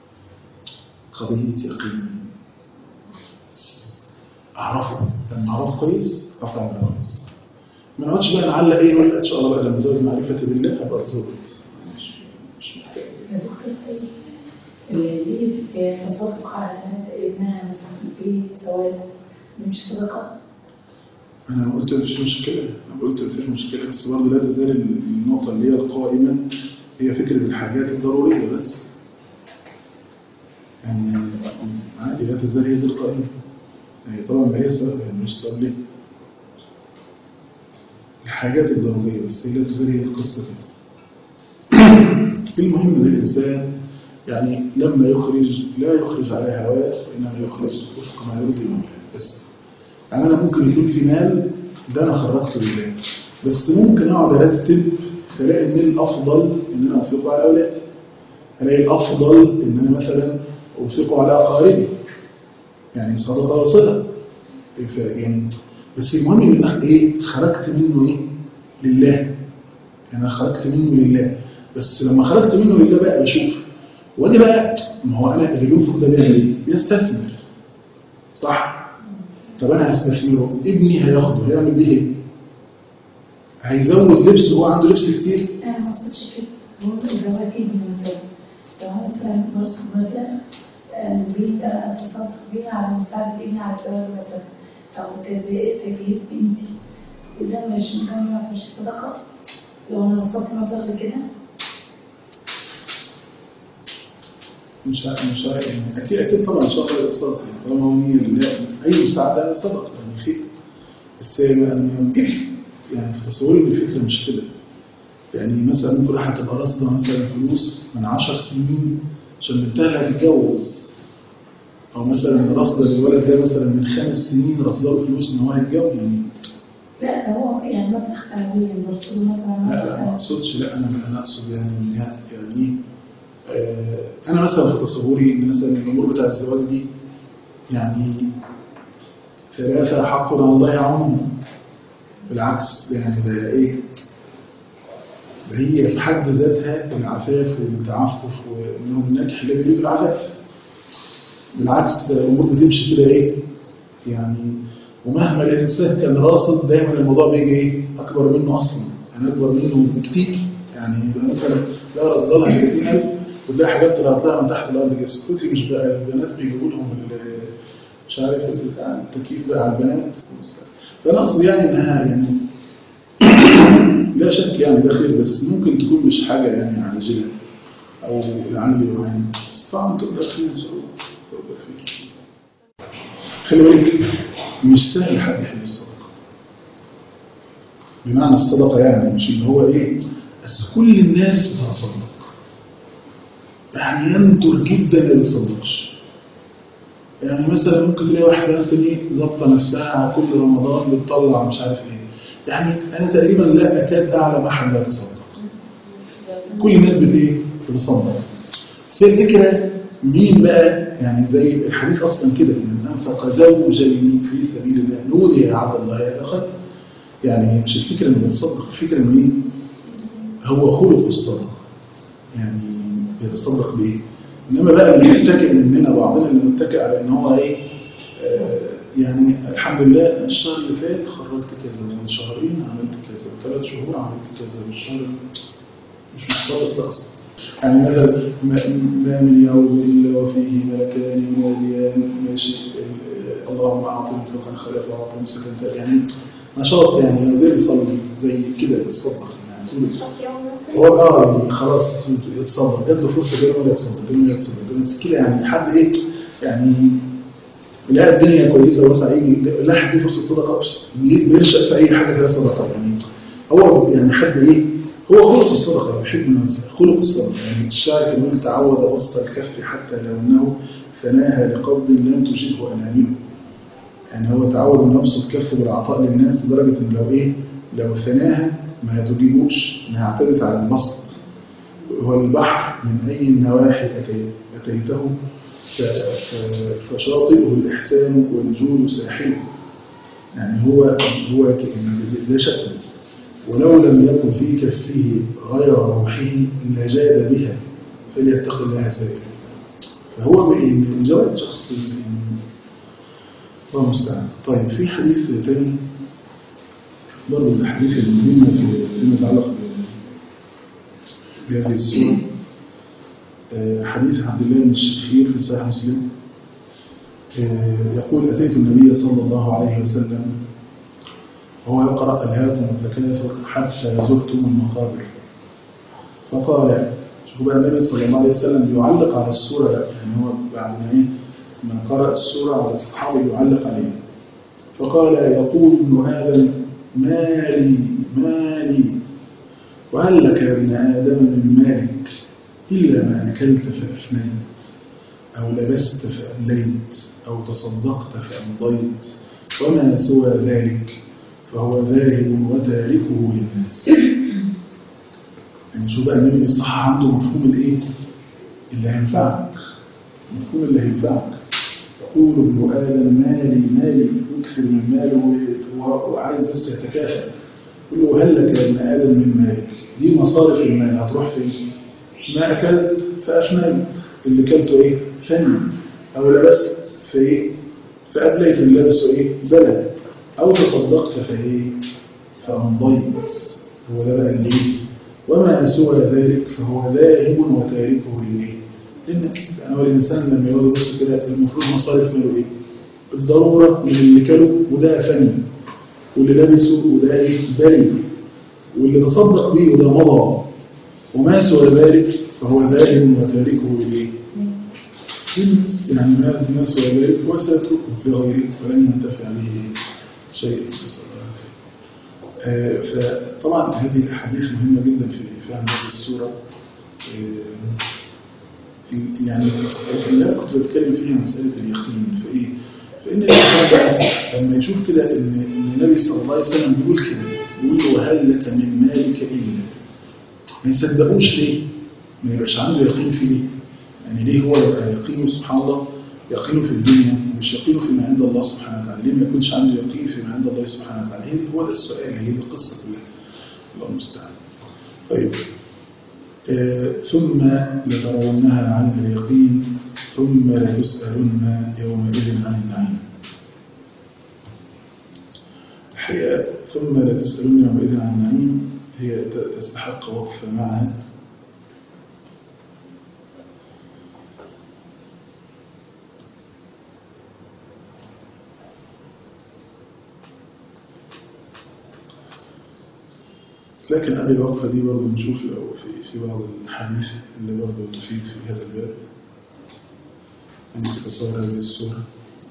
قضيه يقين اعرفه لما اعرفه كويس افهم انا كويس ما نقعدش بقى نعلق ايه نقول ان شاء الله بقى لما ازود معرفتي بالله ابقى اتزود مش مش محتاج يا دكتور سيد اللي ليه تصدق على ابنها مثلا في ثواب دي مش صدقة انا ما قلت مفيش مشكله انا قلت مفيش مشكله بس برضه لا تزال النقطه اللي هي القائمه هي فكره الحاجات الضروريه بس يعني عادي لا تزال هي دي القائمه يعني طبعا ما هي سبب يعني مش سبب ليه الحاجات الضروريه بس هي لا تزال هي القصه كده المهم ان الانسان يعني لما يخرج لا يخرج على هواه وانما يخرج وفق ما يرضي الله بس يعني انا ممكن يكون في مال ده انا خرجته لله بس ممكن اقعد ارتب فلاقي ان الافضل ان انا انفقه على اولادي الاقي الافضل ان انا مثلا انفقه على اقاربي يعني صدقه وصله ف- يعني بس المهم ان انا ايه خرجت منه ايه لله يعني انا خرجت منه لله بس لما خرجت منه لله بقى بشوف واجي بقى ما هو انا اللي بينفق ده بيعمل ايه؟ بيستثمر صح؟ طب انا هستثمره ابني هياخده هيعمل بيه ايه؟ هيزود لبس هو عنده لبس كتير أنا ما قصدتش كده هو الزواج ابن مثلا لو أنا مثلا نص مبلغ آه، بيه أتصدق بيه على مساعدة ابني على الزواج مثلا أو تجهيز تجهيز بنتي وده مش مجمع مش صدقة لو أنا وصلت مبلغ كده مش عارف مش عارف يعني اكيد اكيد طبعا ان شاء الله يبقى صدقه يعني طالما هو نية لله اي مساعده صدقه يعني خير بس يعني يعني في تصوري ان الفكره مش كده يعني مثلا ممكن واحد تبقى راصده مثلا فلوس من 10 سنين عشان بنتها اللي هتتجوز او مثلا راصده للولد ده مثلا من خمس سنين راصده له فلوس ان هو هيتجوز يعني لا ده هو يعني مبلغ سنويا برسول مثلا لا لا ما اقصدش لا انا انا اقصد يعني إنها- يعني آه، انا مثلا في تصوري ان مثلا الامور بتاع الزواج دي يعني ثلاثه حق على الله عموما بالعكس يعني ده ايه ده هي في حد ذاتها العفاف والتعفف ومنهم الناجح الذي يريد العفاف بالعكس ده الامور بتمشي كده ايه يعني ومهما الانسان كان راصد دايما الموضوع بيجي ايه اكبر منه اصلا يعني اكبر منه بكتير يعني يبقى مثلا لا رصد لها 30000 وتلاقي حاجات طلعت لها من تحت الارض كده كنت مش بقى البنات بيجيبوا لهم ال- مش عارف ال- التكييف بقى على البنات فانا اقصد يعني انها يعني لا شك يعني ده خير بس ممكن تكون مش حاجه يعني عاجله او لعلي وعين بس طبعا تقدر فيه ان شاء الله تقدر فيه خلي بالك مش سهل حد يحب الصدقه بمعنى الصدقه يعني مش اللي هو ايه بس كل الناس بتتصدق يعني يندر جدا ما بيتصدقش يعني مثلا ممكن تلاقي واحده مثلا ايه ظابطه نفسها على كل رمضان بتطلع مش عارف ايه يعني انا تقريبا لا اكاد اعلم احد لا يتصدق كل الناس بت ايه بتصدق بس هي الفكره مين بقى يعني زي الحديث اصلا كده ان انفق زوجين في سبيل الله نودي يا عبد الله يا اخي يعني مش الفكره انه بيتصدق الفكره انه ايه هو خلق الصدقه يعني بيتصدق بايه انما بقى اللي متكئ مننا بعضنا اللي متكئ على ان هو ايه آه، يعني الحمد لله الشهر اللي فات خرجت كذا ومن شهرين عملت كذا وثلاث شهور عملت كذا والشهر مش متصرف ده اصلا يعني مثلا ما ما من يوم الا وفيه ملكان يناديان ماشي ال- اللهم اعط منفقا خلفا واعط ممسكا تابعا. يعني نشاط يعني زي بيصلي زي كده بيتصدق يعني طول هو اه خلاص يتصدق جات له فرصه غير ولا يتصدق غير ولا يتصدق غير ولا يتصدق. كده يعني حد ايه يعني لا الدنيا كويسه واسعه يجي لا في فرصه صدقه بيرشق في اي حاجه فيها صدقه يعني هو يعني حد ايه هو خلق الصدقه يحب الناس خلق الصدقه يعني الشاعر يقول تعود وسط الكف حتى لو انه ثناها لقبض لم تجبه انامله يعني هو تعود انه يبسط كفه بالعطاء للناس لدرجه ان لو ايه لو ثناها ما تجيبوش ما يعتمد على البسط هو البحر من اي النواحي أتي- اتيته ف- ف- فشاطئه الإحسان والجود ساحله يعني هو هو ك- ده شكل ولو لم يكن في كفه غير روحه لجاد بها فليتق الله سائلا فهو بإن الجواب شخصي الله المستعان طيب في حديث تاني برضه من الأحاديث المهمة في فيما يتعلق ب- بهذه السورة آه، حديث عبد الله بن الشخير في صحيح مسلم آه، يقول أتيت النبي صلى الله عليه وسلم وهو يقرأ ألهاكم التكاثر حتى زرتم المقابر فقال شوفوا بقى النبي صلى الله عليه وسلم بيعلق على السورة يعني هو بعد ما إيه ما قرأ السورة على الصحابة يعلق عليها فقال يقول ابن آدم مالي مالي وهل لك يا ابن آدم من مالك إلا ما أكلت فأفنيت أو لبست فأمليت أو تصدقت فأمضيت وما سوى ذلك فهو ذاهب وتاركه للناس يعني شو بقى النبي الصح عنده مفهوم الايه اللي هينفعك مفهوم اللي هينفعك يقول ابن آدم مالي مالي يكثر من ماله وهو- وعايز بس يتكافئ يقول له هل لك يا ابن آدم من مالك دي مصارف المال هتروح فين ما أكلت فأفنيت اللي كلته إيه فني أو لبست في إيه فأبليت اللي لبسه إيه بلد أو تصدقت فإيه فأمضيت هو ده بقى الليل وما سوى ذلك فهو ذاهب وتاركه للإيه للناس يعني هو الإنسان لما يقعد يبص كده المفروض مصارف ماله إيه الضرورة من اللي كله وده فني واللي لابسه وده إيه بلي واللي تصدق بيه وده مضى وما سوى ذلك فهو ذاهب وتاركه للإيه للناس يعني ما ما سوى ذلك وسيتركه لغيره ولن ينتفع به شيء نسأل الله العافية. آه، فطبعا هذه الأحاديث مهمة جدا في فهم هذه السورة آه، يعني اللي أنا كنت بتكلم فيها مسألة اليقين في إيه؟ فإن الإنسان بقى لما يشوف كده إن إن النبي صلى الله عليه وسلم بيقول كده بيقول له وهل لك من مالك إلا ما يصدقوش ليه؟ ما يبقاش عنده يقين في ليه؟ يعني ليه هو يبقى يقينه سبحان الله يقينه في الدنيا ومش يقينه فيما عند الله سبحانه وتعالى ليه ما يكونش عنده يقين فيما عند الله سبحانه وتعالى هي هو ده السؤال هي دي القصة كلها الله المستعان طيب آه، ثم لترونها عن اليقين ثم لتسألن يومئذ عن النعيم الحقيقة ثم لتسألن يومئذ عن النعيم هي ت- تستحق وقفة معها لكن قبل الوقفة دي برضه نشوف لو في في بعض الحديث اللي برضه تفيد في هذا الباب من اختصار هذه السورة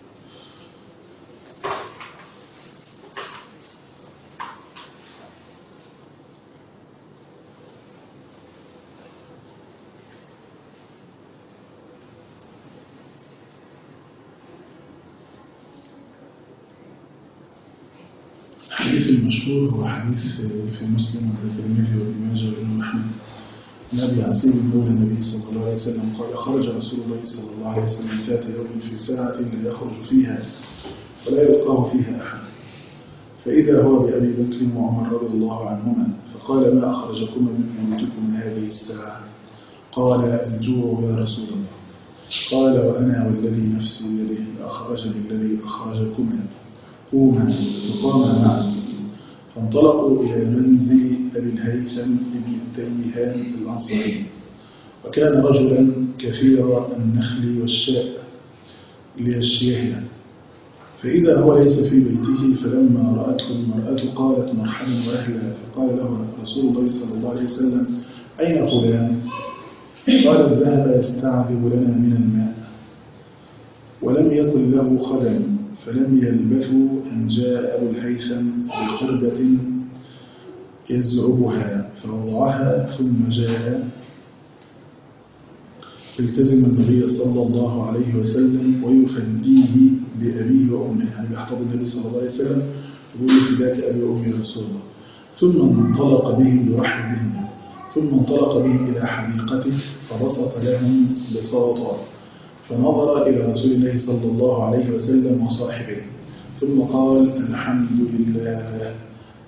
الحديث المشهور هو حديث في مسلم والترمذي وابن ماجه وابن احمد عن ابي عسير مولى النبي صلى الله عليه وسلم قال خرج رسول الله صلى الله عليه وسلم ذات يوم في ساعة لا يخرج فيها ولا يلقاه فيها أحد فإذا هو بأبي بكر وعمر رضي الله عنهما فقال ما أخرجكما من موتكم هذه الساعة قال الجوع يا رسول الله قال وأنا والذي نفسي بيده لأخرجني الذي أخرجكما قوما فقاما معا فانطلقوا إلى منزل أبي الهيثم بن التيهان الأنصاري وكان رجلا كثير النخل والشاء ليشيهها فإذا هو ليس في بيته فلما رأته المرأة قالت مرحبا وأهلا فقال له رسول الله صلى الله عليه وسلم أين فلان؟ قال ذهب يستعذب لنا من الماء ولم يكن له خدم فلم يلبثوا أن جاء أبو الهيثم بقربة يزعبها فوضعها ثم جاء التزم النبي صلى الله عليه وسلم ويفديه بأبيه وأمه يعني بيحتضن النبي صلى الله عليه وسلم يقول له فداك أبي وأمي رسول الله ثم انطلق بهم يرحب بهم ثم انطلق بهم إلى حديقته فبسط لهم بساطا فنظر إلى رسول الله صلى الله عليه وسلم وصاحبه ثم قال الحمد لله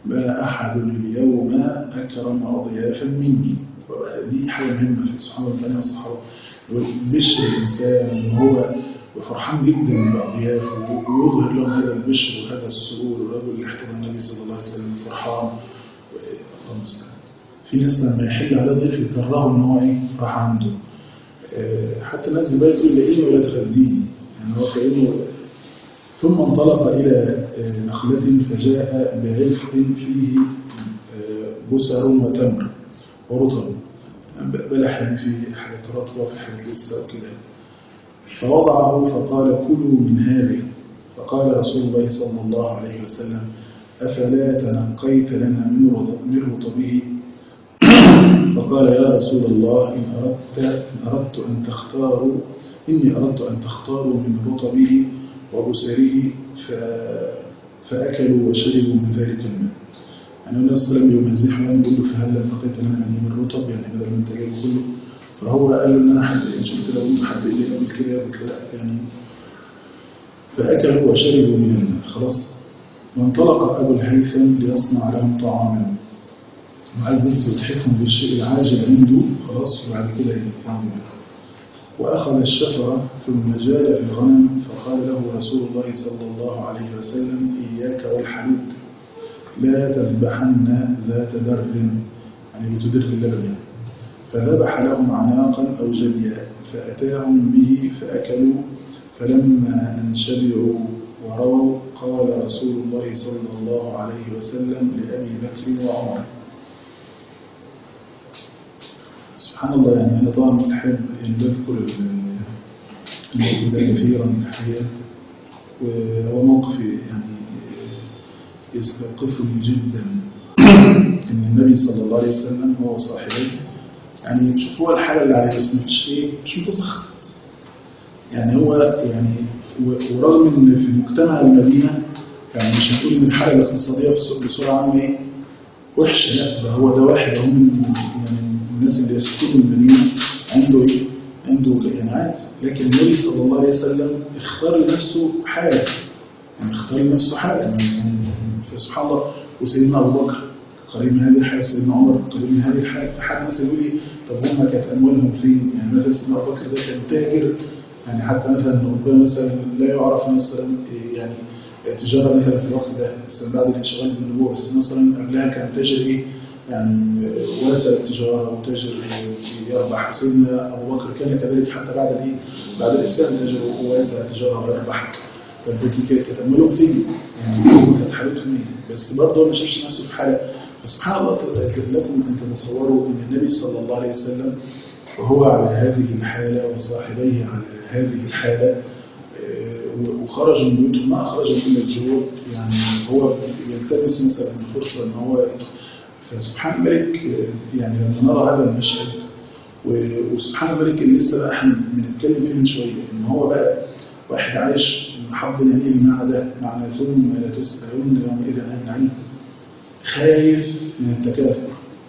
ما أحد اليوم أكرم أضيافا مني فبقى دي حاجة مهمة في سبحان الله تعالى الصحابة بشر الإنسان إن هو فرحان جدا بأضيافه ويظهر لهم هذا البشر وهذا السرور والرجل اللي احترم النبي صلى الله عليه وسلم فرحان الله المستعان في ناس لما يحل على ضيف يكرهه ان هو ايه راح عنده آه، حتى الناس بقى تقول لئيم ولا تغديني يعني هو كانه ثم انطلق الى آه، نخله فجاء بعفق فيه آه، بسر وتمر ورطب بلح يعني في حاجات رطبه في حاجات لسه وكده فوضعه فقال كلوا من هذه فقال رسول الله صلى الله عليه وسلم أفلا تنقيت لنا من رط- من رطبه فقال يا رسول الله إن أردت, إن أردت أن تختاروا إني أردت أن تختاروا من رطبه وبسره ف... فأكلوا وشربوا من ذلك الماء يعني النبي صلى الله عليه وسلم يمازحه يعني يقول له فهل لقيت لنا من من الرطب يعني بدل ما انت جايبه كله فهو قال له ان انا حب شفت لو انت حبيت لي قبل كده قلت لا يعني فاكلوا وشربوا من الماء خلاص وانطلق ابو الهيثم ليصنع لهم طعاما وعايز بس يتحفهم بالشيء العاجل عنده خلاص وبعد كده يعمل وأخذ الشفرة ثم جال في الغنم فقال له رسول الله صلى الله عليه وسلم إياك والحلوب لا تذبحن ذات در يعني بتدر اللبن يعني. فذبح لهم عناقا أو جديا فأتاهم به فأكلوا فلما أن شبعوا ورووا قال رسول الله صلى الله عليه وسلم لأبي بكر وعمر سبحان الله يعني أنا طبعا أحب أن بذكر الموضوع ده كثيرا الحقيقة وهو موقف يعني يستوقفني جدا أن النبي صلى الله عليه وسلم هو صاحبه يعني شوف هو الحالة اللي عليه بس مش إيه مش متسخط يعني هو يعني ورغم ان في مجتمع المدينة يعني مش هنقول ان الحالة الاقتصادية بصورة عامة ايه وحشة لا ده هو ده واحد هو من يعني الناس اللي يسكنوا المدينة عنده ايه عنده يعني عادي لكن النبي صلى الله عليه وسلم اختار لنفسه حالة يعني اختار لنفسه حالة يعني فسبحان الله وسيدنا ابو بكر قريب من هذه الحالة سيدنا عمر قريب من هذه الحالة فحد مثلا يقول لي طب هم كانت اموالهم فين يعني مثلا سيدنا ابو بكر ده كان تاجر يعني حتى مثلا ربما مثلا لا يعرف مثلا يعني تجارة مثلا في الوقت ده مثلا بعد الانشغال بالنبوة بس مثلا قبلها كان تاجر ايه يعني واسع التجارة وتاجر يربح سيدنا أبو بكر كان كذلك حتى بعد الايه بعد الإسلام تاجر واسع التجارة ويربح فالبيتي كانت كانت أموالهم فين يعني كانت حالتهم ايه بس برضه ما شافش نفسه في حالة فسبحان الله لكم أن تتصوروا أن النبي صلى الله عليه وسلم وهو على هذه الحالة وصاحبيه على هذه الحالة وخرج من بيوته ما أخرج من الجوع يعني هو يلتمس مثلا فرصة أن هو فسبحان الملك يعني لما نرى هذا المشهد وسبحان الملك اللي لسه بقى احنا بنتكلم فيه من شوية ان هو بقى واحد عايش محب يعني المعدة معنى ثم لا تسألون يومئذ عن النعيم خايف من التكاثر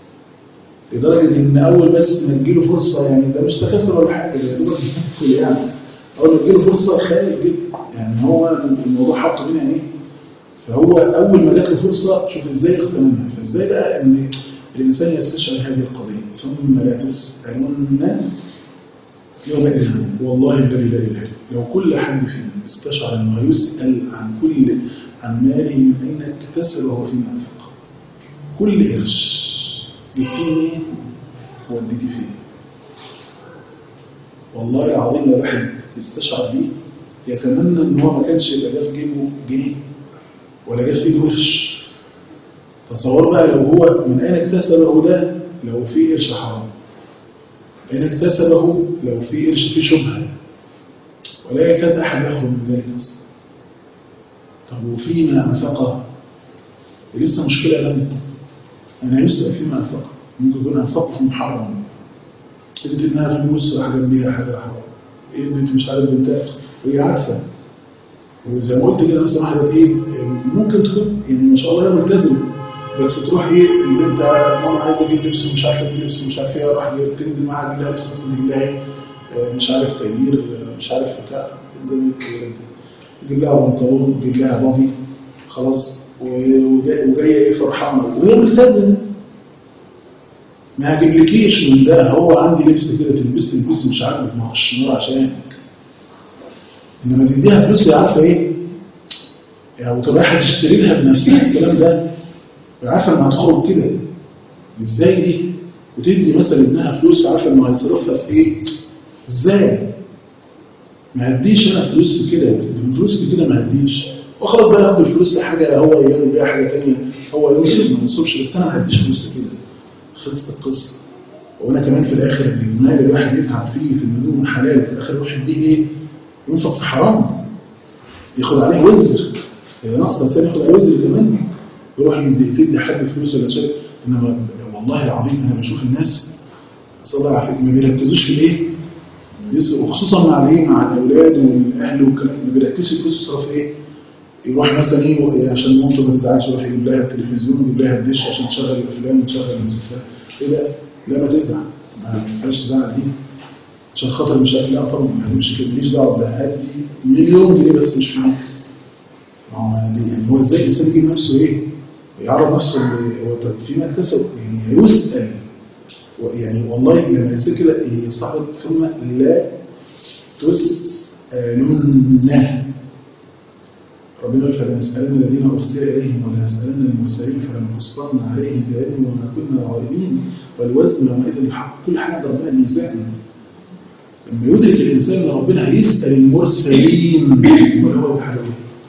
لدرجة ان اول بس ما تجيله فرصة يعني ده مش تكاثر ولا حاجة ده دوبك يدخل يعني اول ما تجيله فرصة خايف جدا يعني هو الموضوع حاطه بين عينيه فهو اول ما جات له فرصة شوف ازاي اغتنمها فازاي بقى ان الانسان يستشعر هذه القضية ثم لا تسألون يومئذ والله الذي لا اله لو كل حد فينا استشعر انه يسأل عن كل عن ماله من اين اكتسب وهو فيما انفق كل قرش جبتيه منين وديتيه فين والله العظيم لو واحد يستشعر دي يتمنى ان هو ما كانش يبقى جه في جيبه جنيه ولا جه في ايده قرش تصور بقى لو هو من اين اكتسبه ده لو في قرش حرام اين اكتسبه لو في قرش فيه شبهه ولا يكاد احد يخرج من ذلك اصلا طب وفيما انفقه لسه مشكله لنا أنا يسأل فيما أنفق ممكن يكون أنفقه في محرم ادت إنها فلوس حاجة كبيرة حاجة حرام ادت مش عارف بنتها وهي عارفة وزي ما قلت كده مثلا واحدة إيه ممكن تكون يعني ما شاء الله هي ملتزمة بس تروح إيه البنت ماما عايزة أجيب لبس ومش عارفة أجيب لبس ومش عارف إيه أروح تنزل معاها أجيب لها لبس مثلا أجيب لها إيه مش عارف تغيير مش عارف بتاع زي ما تجيب لها بنطلون تجيب لها باضي خلاص وجاي وجايه ايه فرحانه وهي ملتزمه ما هجيبلكيش من ده هو عندي لبس كده تلبس تلبسي مش عاجبك ما اخش النار عشانك انما تديها فلوس هي عارفه ايه يعني وتبقى رايحه تشتري لها بنفسها الكلام ده عارفه انها هتخرج كده ازاي دي وتدي مثلا ابنها فلوس وعارفه انه هيصرفها في ايه ازاي ما هديش انا فلوس كده الفلوس دي كده ما هديش وخلاص بقى ياخد الفلوس لحاجه هو يعمل بيها حاجه ثانيه هو ينصب ما ينصبش بس انا ما هديش فلوس كده خلصت القصه وانا كمان في الاخر المال اللي الواحد يتعب فيه في المنون من حلال في الاخر يروح يديه ايه ينفق في حرام ياخد عليه وزر هي ناقصه انسان ياخد عليه وزر كمان يروح يدي تدي حد فلوس ولا شيء انما والله العظيم انا بشوف الناس صلى الله عليه وسلم ما بيركزوش في الايه يصرف وخصوصا مع الايه مع الاولاد والاهل والكلام ما بيركزش الفلوس يصرف ايه يروح مثلا ايه عشان مامته ما تزعلش يروح يجيب لها التلفزيون ويجيب لها الدش عشان تشغل الافلام وتشغل المسلسلات ايه ده لا ما تزعل ما فيهاش زعل دي عشان خاطر مش اكل اه طبعا ما مش كده ماليش دعوه بده هاتي مليون جنيه بس مش فلوس هو يعني هو ازاي الانسان يجيب نفسه ايه يعرض نفسه ل- هو طب فيما اكتسب يعني يسال يعني والله لما الانسان كده يستعرض ثم لا تسالن ربنا يقول فلنسألن الذين أرسل إليهم ولنسألن المرسلين فلنقصن عليهم بعلم وما كنا غائبين والوزن يومئذ الحق كل حاجة ربنا الميزان لما يدرك الإنسان أن ربنا هيسأل المرسلين ولا هو بحاله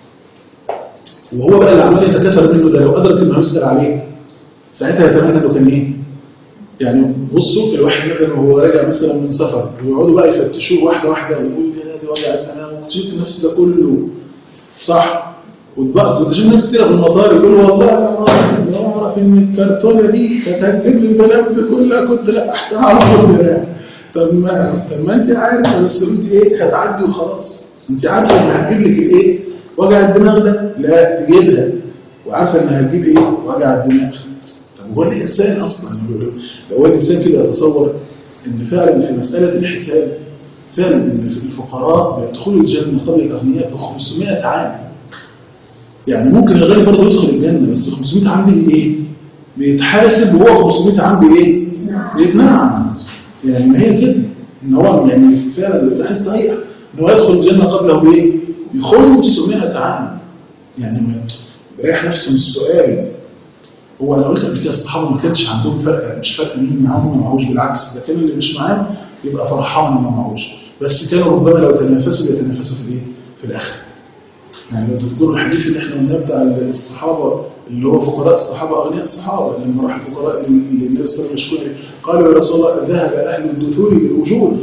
وهو بقى اللي عمال يتكاثر منه ده لو أدرك إنه يسأل عليه ساعتها يتمنى إنه كان إيه؟ يعني بصوا الواحد مثلا وهو راجع مثلا من سفر ويقعدوا بقى يفتشوه واحدة واحدة ويقول يا دي وجع أنا وجبت نفسي ده كله صح وتبقى كنت شفت ناس كتير في المطار يقولوا والله انا ما اعرف ان الكرتونه دي كانت هتجيب لي البلاوي دي كلها كنت لقحتها على طول طب ما طب ما انت عارفه بس انت ايه هتعدي وخلاص انت عارفه ان هتجيب لك الايه وجع الدماغ ده لا تجيبها وعارفه ان هتجيب ايه وجع الدماغ طب هو الانسان اصلا لو هو الانسان كده يتصور ان فعلا في مساله الحساب فعلا ان في الفقراء بيدخلوا الجنه قبل الاغنياء ب 500 عام يعني ممكن الغني برضه يدخل الجنه بس 500 عام دي ايه بيتحاسب وهو 500 عام بايه بيتنعم يعني ما هي كده ان هو يعني فعلا ده حس صحيح ان هو يدخل الجنه قبله بايه ب 500 عام يعني ما بيريح نفسه من السؤال هو انا قلت قبل كده الصحابه ما كانش عندهم فرق مش فرق مين معاهم وما معهوش بالعكس ده كان اللي مش معاه يبقى فرحان ما معهوش بس كانوا ربما لو تنافسوا يتنافسوا في الايه في الاخر يعني لو تذكروا الحديث اللي احنا قلناه بتاع الصحابه اللي هو فقراء الصحابه اغنياء الصحابه لما راح الفقراء للنبي صلى الله عليه وسلم قالوا يا رسول الله ذهب اهل الدثور بالاجور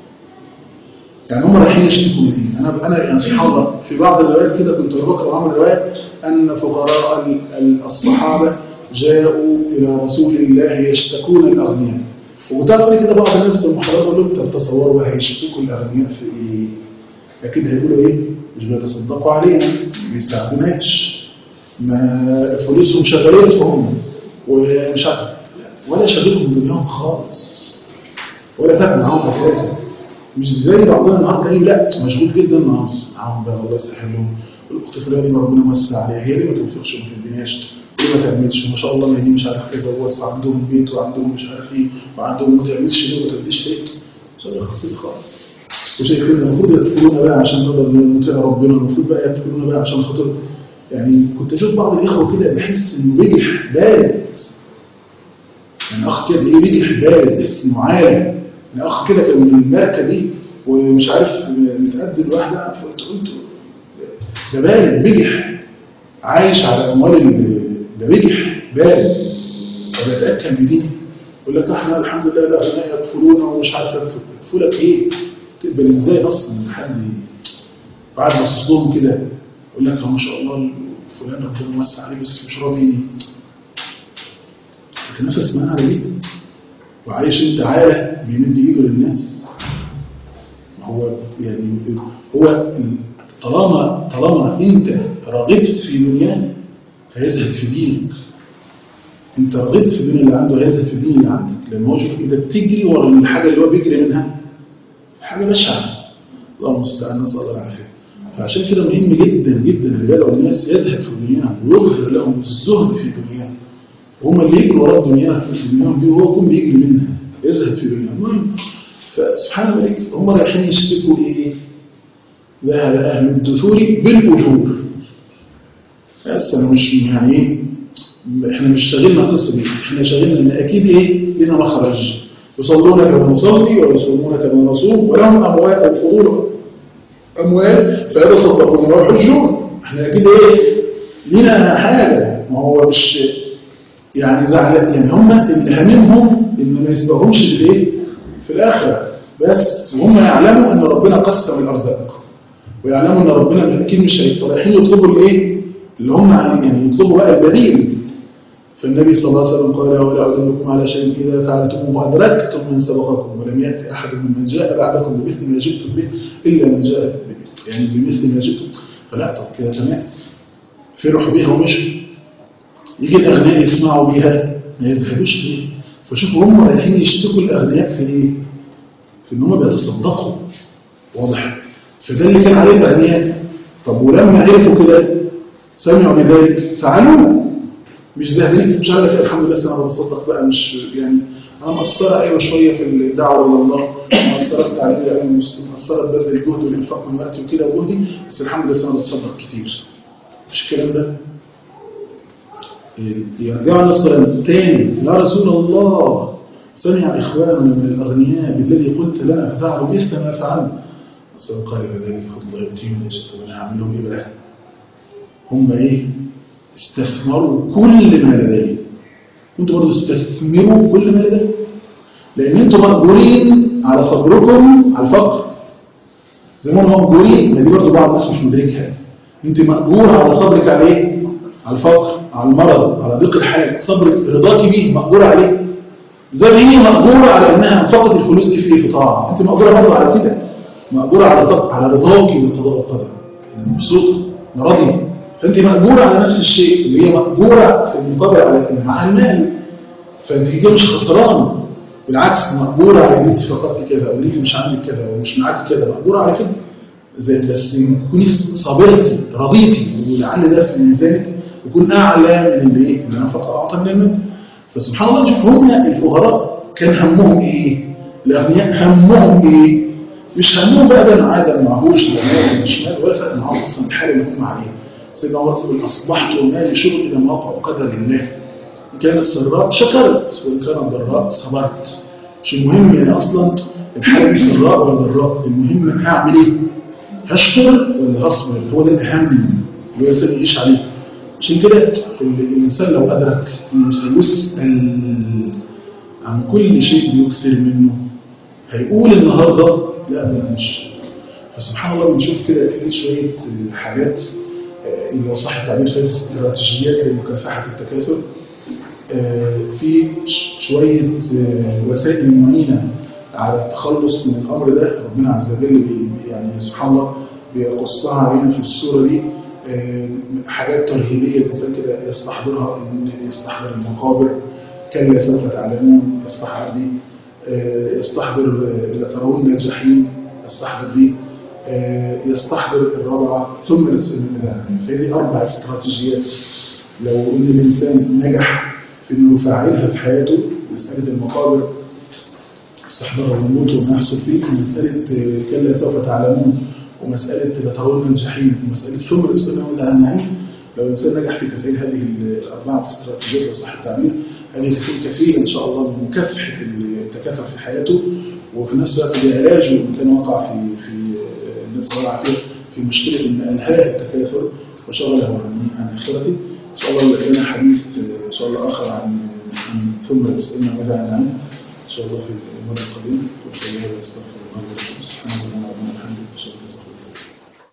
يعني هم رايحين يشتكوا مني انا انا يعني سبحان الله في بعض الروايات كده كنت بقرا وعامل روايه ان فقراء ال- ال- الصحابه جاءوا الى رسول الله يشتكون الاغنياء وتعرف كده بعض الناس في المحاضرات يقول لهم طب تصوروا بقى هيشتكوا الاغنياء في ايه؟ اكيد هيقولوا ايه؟ مش بيتصدقوا علينا ما بيستعبوناش ما فلوسهم شغلتهم ومش عارف ولا شغلهم دنياهم خالص ولا فاهم معاهم اساسا مش زي بعضنا النهارده تلاقيه لا مشغول جدا معاهم معاهم بقى الله يسهل لهم الاخت فلانه ربنا موسع عليها هي ليه ما تنفقش وما تديناش ليه ما تعملش ما شاء الله ما دي مش عارف كذا ووسع عندهم بيت وعندهم مش عارف ايه وعندهم ما تعملش ليه وما تديش ليه مش هذا خاصيه خالص وشايفين المفروض يدخلونا بقى عشان نقدر نطيع ربنا المفروض بقى يدخلونا بقى عشان خاطر يعني كنت اشوف بعض الاخوه كده بحس انه بيجح بارد يعني اخ كده ايه بيجح بارد اسمه عالم يعني اخ كده كان من الماركه دي ومش عارف متقدم لوحده فقلت قلت ده بارد بجح عايش على اموال ال- ده بجح بارد وبيتاكل بدينه يقول لك احنا الحمد لله لا اغنياء يكفلونا ومش عارف يكفلك ايه تقبل ازاي اصلا من حد بعد ما تصدهم كده يقول لك ما شاء الله فلان ربنا موسع عليه بس مش راضي تتنافس معاه على ايه وعايش انت عاله بيمد ايده للناس ما هو يعني هو طالما طالما انت رغبت في دنياه هيزهد في دينك انت رغبت في الدنيا اللي عنده هيزهد في الدين اللي عندك لان هو شوف انت بتجري ورا الحاجه اللي هو بيجري منها حاجه بشعه الله المستعان نسال الله العافيه فعشان كده مهم جدا جدا اللي بدأوا الناس يزهد في دنياهم ويظهر لهم الزهد في دنياهم وهم اللي يجروا ورا دنياهم دنياهم دي وهو يكون بيجري منها يزهد في دنياهم المهم فسبحان الملك هم رايحين يشتكوا ايه؟ ذهب اهل الدثور بالاجور بس انا مش يعني ايه احنا مش شاغلنا القصه دي احنا شاغلنا ان اكيد ايه لنا مخرج يصلون كما نصلي ويصومون كما نصوم ولهم اموال الفضول اموال فيتصدقون ويحجون احنا اكيد ايه لنا حاجه ما هو مش يعني زعلان يعني هم اللي هاممهم ان ما يسبقهمش في الايه في الاخره بس وهم يعلموا ان ربنا قسم الارزاق ويعلموا ان ربنا اكيد مش هيبقوا رايحين يطلبوا الايه اللي هم يعني يطلبوا بقى البديل فالنبي صلى الله عليه وسلم قال ولا أدلكم على شيء إذا فعلتموه أدركتم من سبقكم ولم يأتي أحد من جاء بعدكم بمثل ما جئتم به إلا من جاء ب- يعني بمثل ما جئتم فلا طب كده تمام فرحوا بيها ومشوا يجي الأغنياء يسمعوا بيها ما يزهدوش فيه فشوفوا هم رايحين يشتكوا الأغنياء في إيه؟ في إن هم بيتصدقوا واضح فده اللي كان عليه الأغنياء طب ولما عرفوا كده سمعوا بذلك فعلوه مش زهدانين مش عارف الحمد لله انا بتصدق بقى مش يعني انا مقصره ايوه شويه في الدعوه الى الله مقصره في تعليم العلم المسلم مقصره في بذل الجهد والانفاق من وقتي وكده وجهدي بس الحمد لله انا بتصدق كتير مش الكلام ده يرجعوا للصلاه تاني يا رسول الله سمع اخواننا من الاغنياء بالذي قلت لنا ففعلوا مثل ما فعلنا الرسول قال فذلك فضل الله يؤتيه من يشاء طب انا هعمل لهم ايه بقى؟ هم ايه؟ استثمروا كل ما لديهم انتوا برضه استثمروا كل ما لديهم لان انتوا مأجورين على صبركم على الفقر زي ما هم مأجورين ما دي برضه بعض الناس مش مدركها انت مأجور على صبرك على ايه؟ على الفقر على المرض على ضيق الحال صبرك رضاكي بيه مأجور عليه زي ما هي مأجورة على انها انفقت الفلوس دي في ايه في طاعة انت مأجورة برضه على كده مأجورة على صبر على رضاكي بالقضاء والقدر يعني مبسوطة راضية فانت مأجورة على نفس الشيء اللي هي مأجورة في المقابل على مع المال فانت كده مش خسران بالعكس مأجورة على ان انت فقدت كذا او ان انت مش عندك كذا ومش معاك كذا مأجورة على كده زي بس تكوني صابرتي رضيتي ولعل ده في ميزانك يكون اعلى من اللي ايه اللي انفق اعطى من المال فسبحان الله شوف هم الفقراء كان همهم ايه الاغنياء همهم ايه مش همهم بقى ده عادة معهوش لا مال ولا شمال ولا فرق معاهم اصلا الحاله اللي هم عليها سيدنا عمر يقول اصبحت ومالي شغل الى مواقع قدر الله ان كانت سراء شكرت وان كانت ضراء صبرت مش المهم يعني اصلا الحاله دي سراء ولا ضراء المهم هعمل ايه هشكر ولا هصبر هو ده الاهم اللي هو الانسان يعيش عليه عشان كده الانسان لو ادرك انه سيسال عن كل شيء بيكثر منه هيقول النهارده لا ده مش فسبحان الله بنشوف كده في شويه حاجات اللي لو صح التعبير شويه استراتيجيات لمكافحه التكاثر في شويه وسائل معينه على التخلص من الامر ده ربنا عز وجل يعني سبحان الله بيقصها علينا في السوره دي حاجات ترهيبيه الانسان كده يستحضرها ان يستحضر المقابر كلا سوف تعلمون يستحضر دي يستحضر اذا ترون الجحيم يستحضر دي يستحضر الرابعه ثم الانسان فهذه اربع استراتيجيات لو ان الانسان نجح في انه يفعلها في حياته مساله المقابر استحضار الموت وما يحصل فيه مساله كلا سوف تعلمون ومسألة لترون الجحيم ومسألة ثم الإنسان يعود على النعيم لو الإنسان نجح في تفعيل هذه الأربعة استراتيجيات وصح التعبير هذه تكون كفيلة إن شاء الله بمكافحة التكاثر في حياته وفي نفس الوقت بعلاجه إن كان وقع في في الناس الله العافية في مشكلة إن أنهاء التكاثر وشغله عن عن آخرته إن شاء الله لنا حديث إن شاء الله آخر عن عن ثم الإنسان يعود على النعيم إن شاء الله في المرة القادمة وإن شاء الله استغفر الله سبحانه وتعالى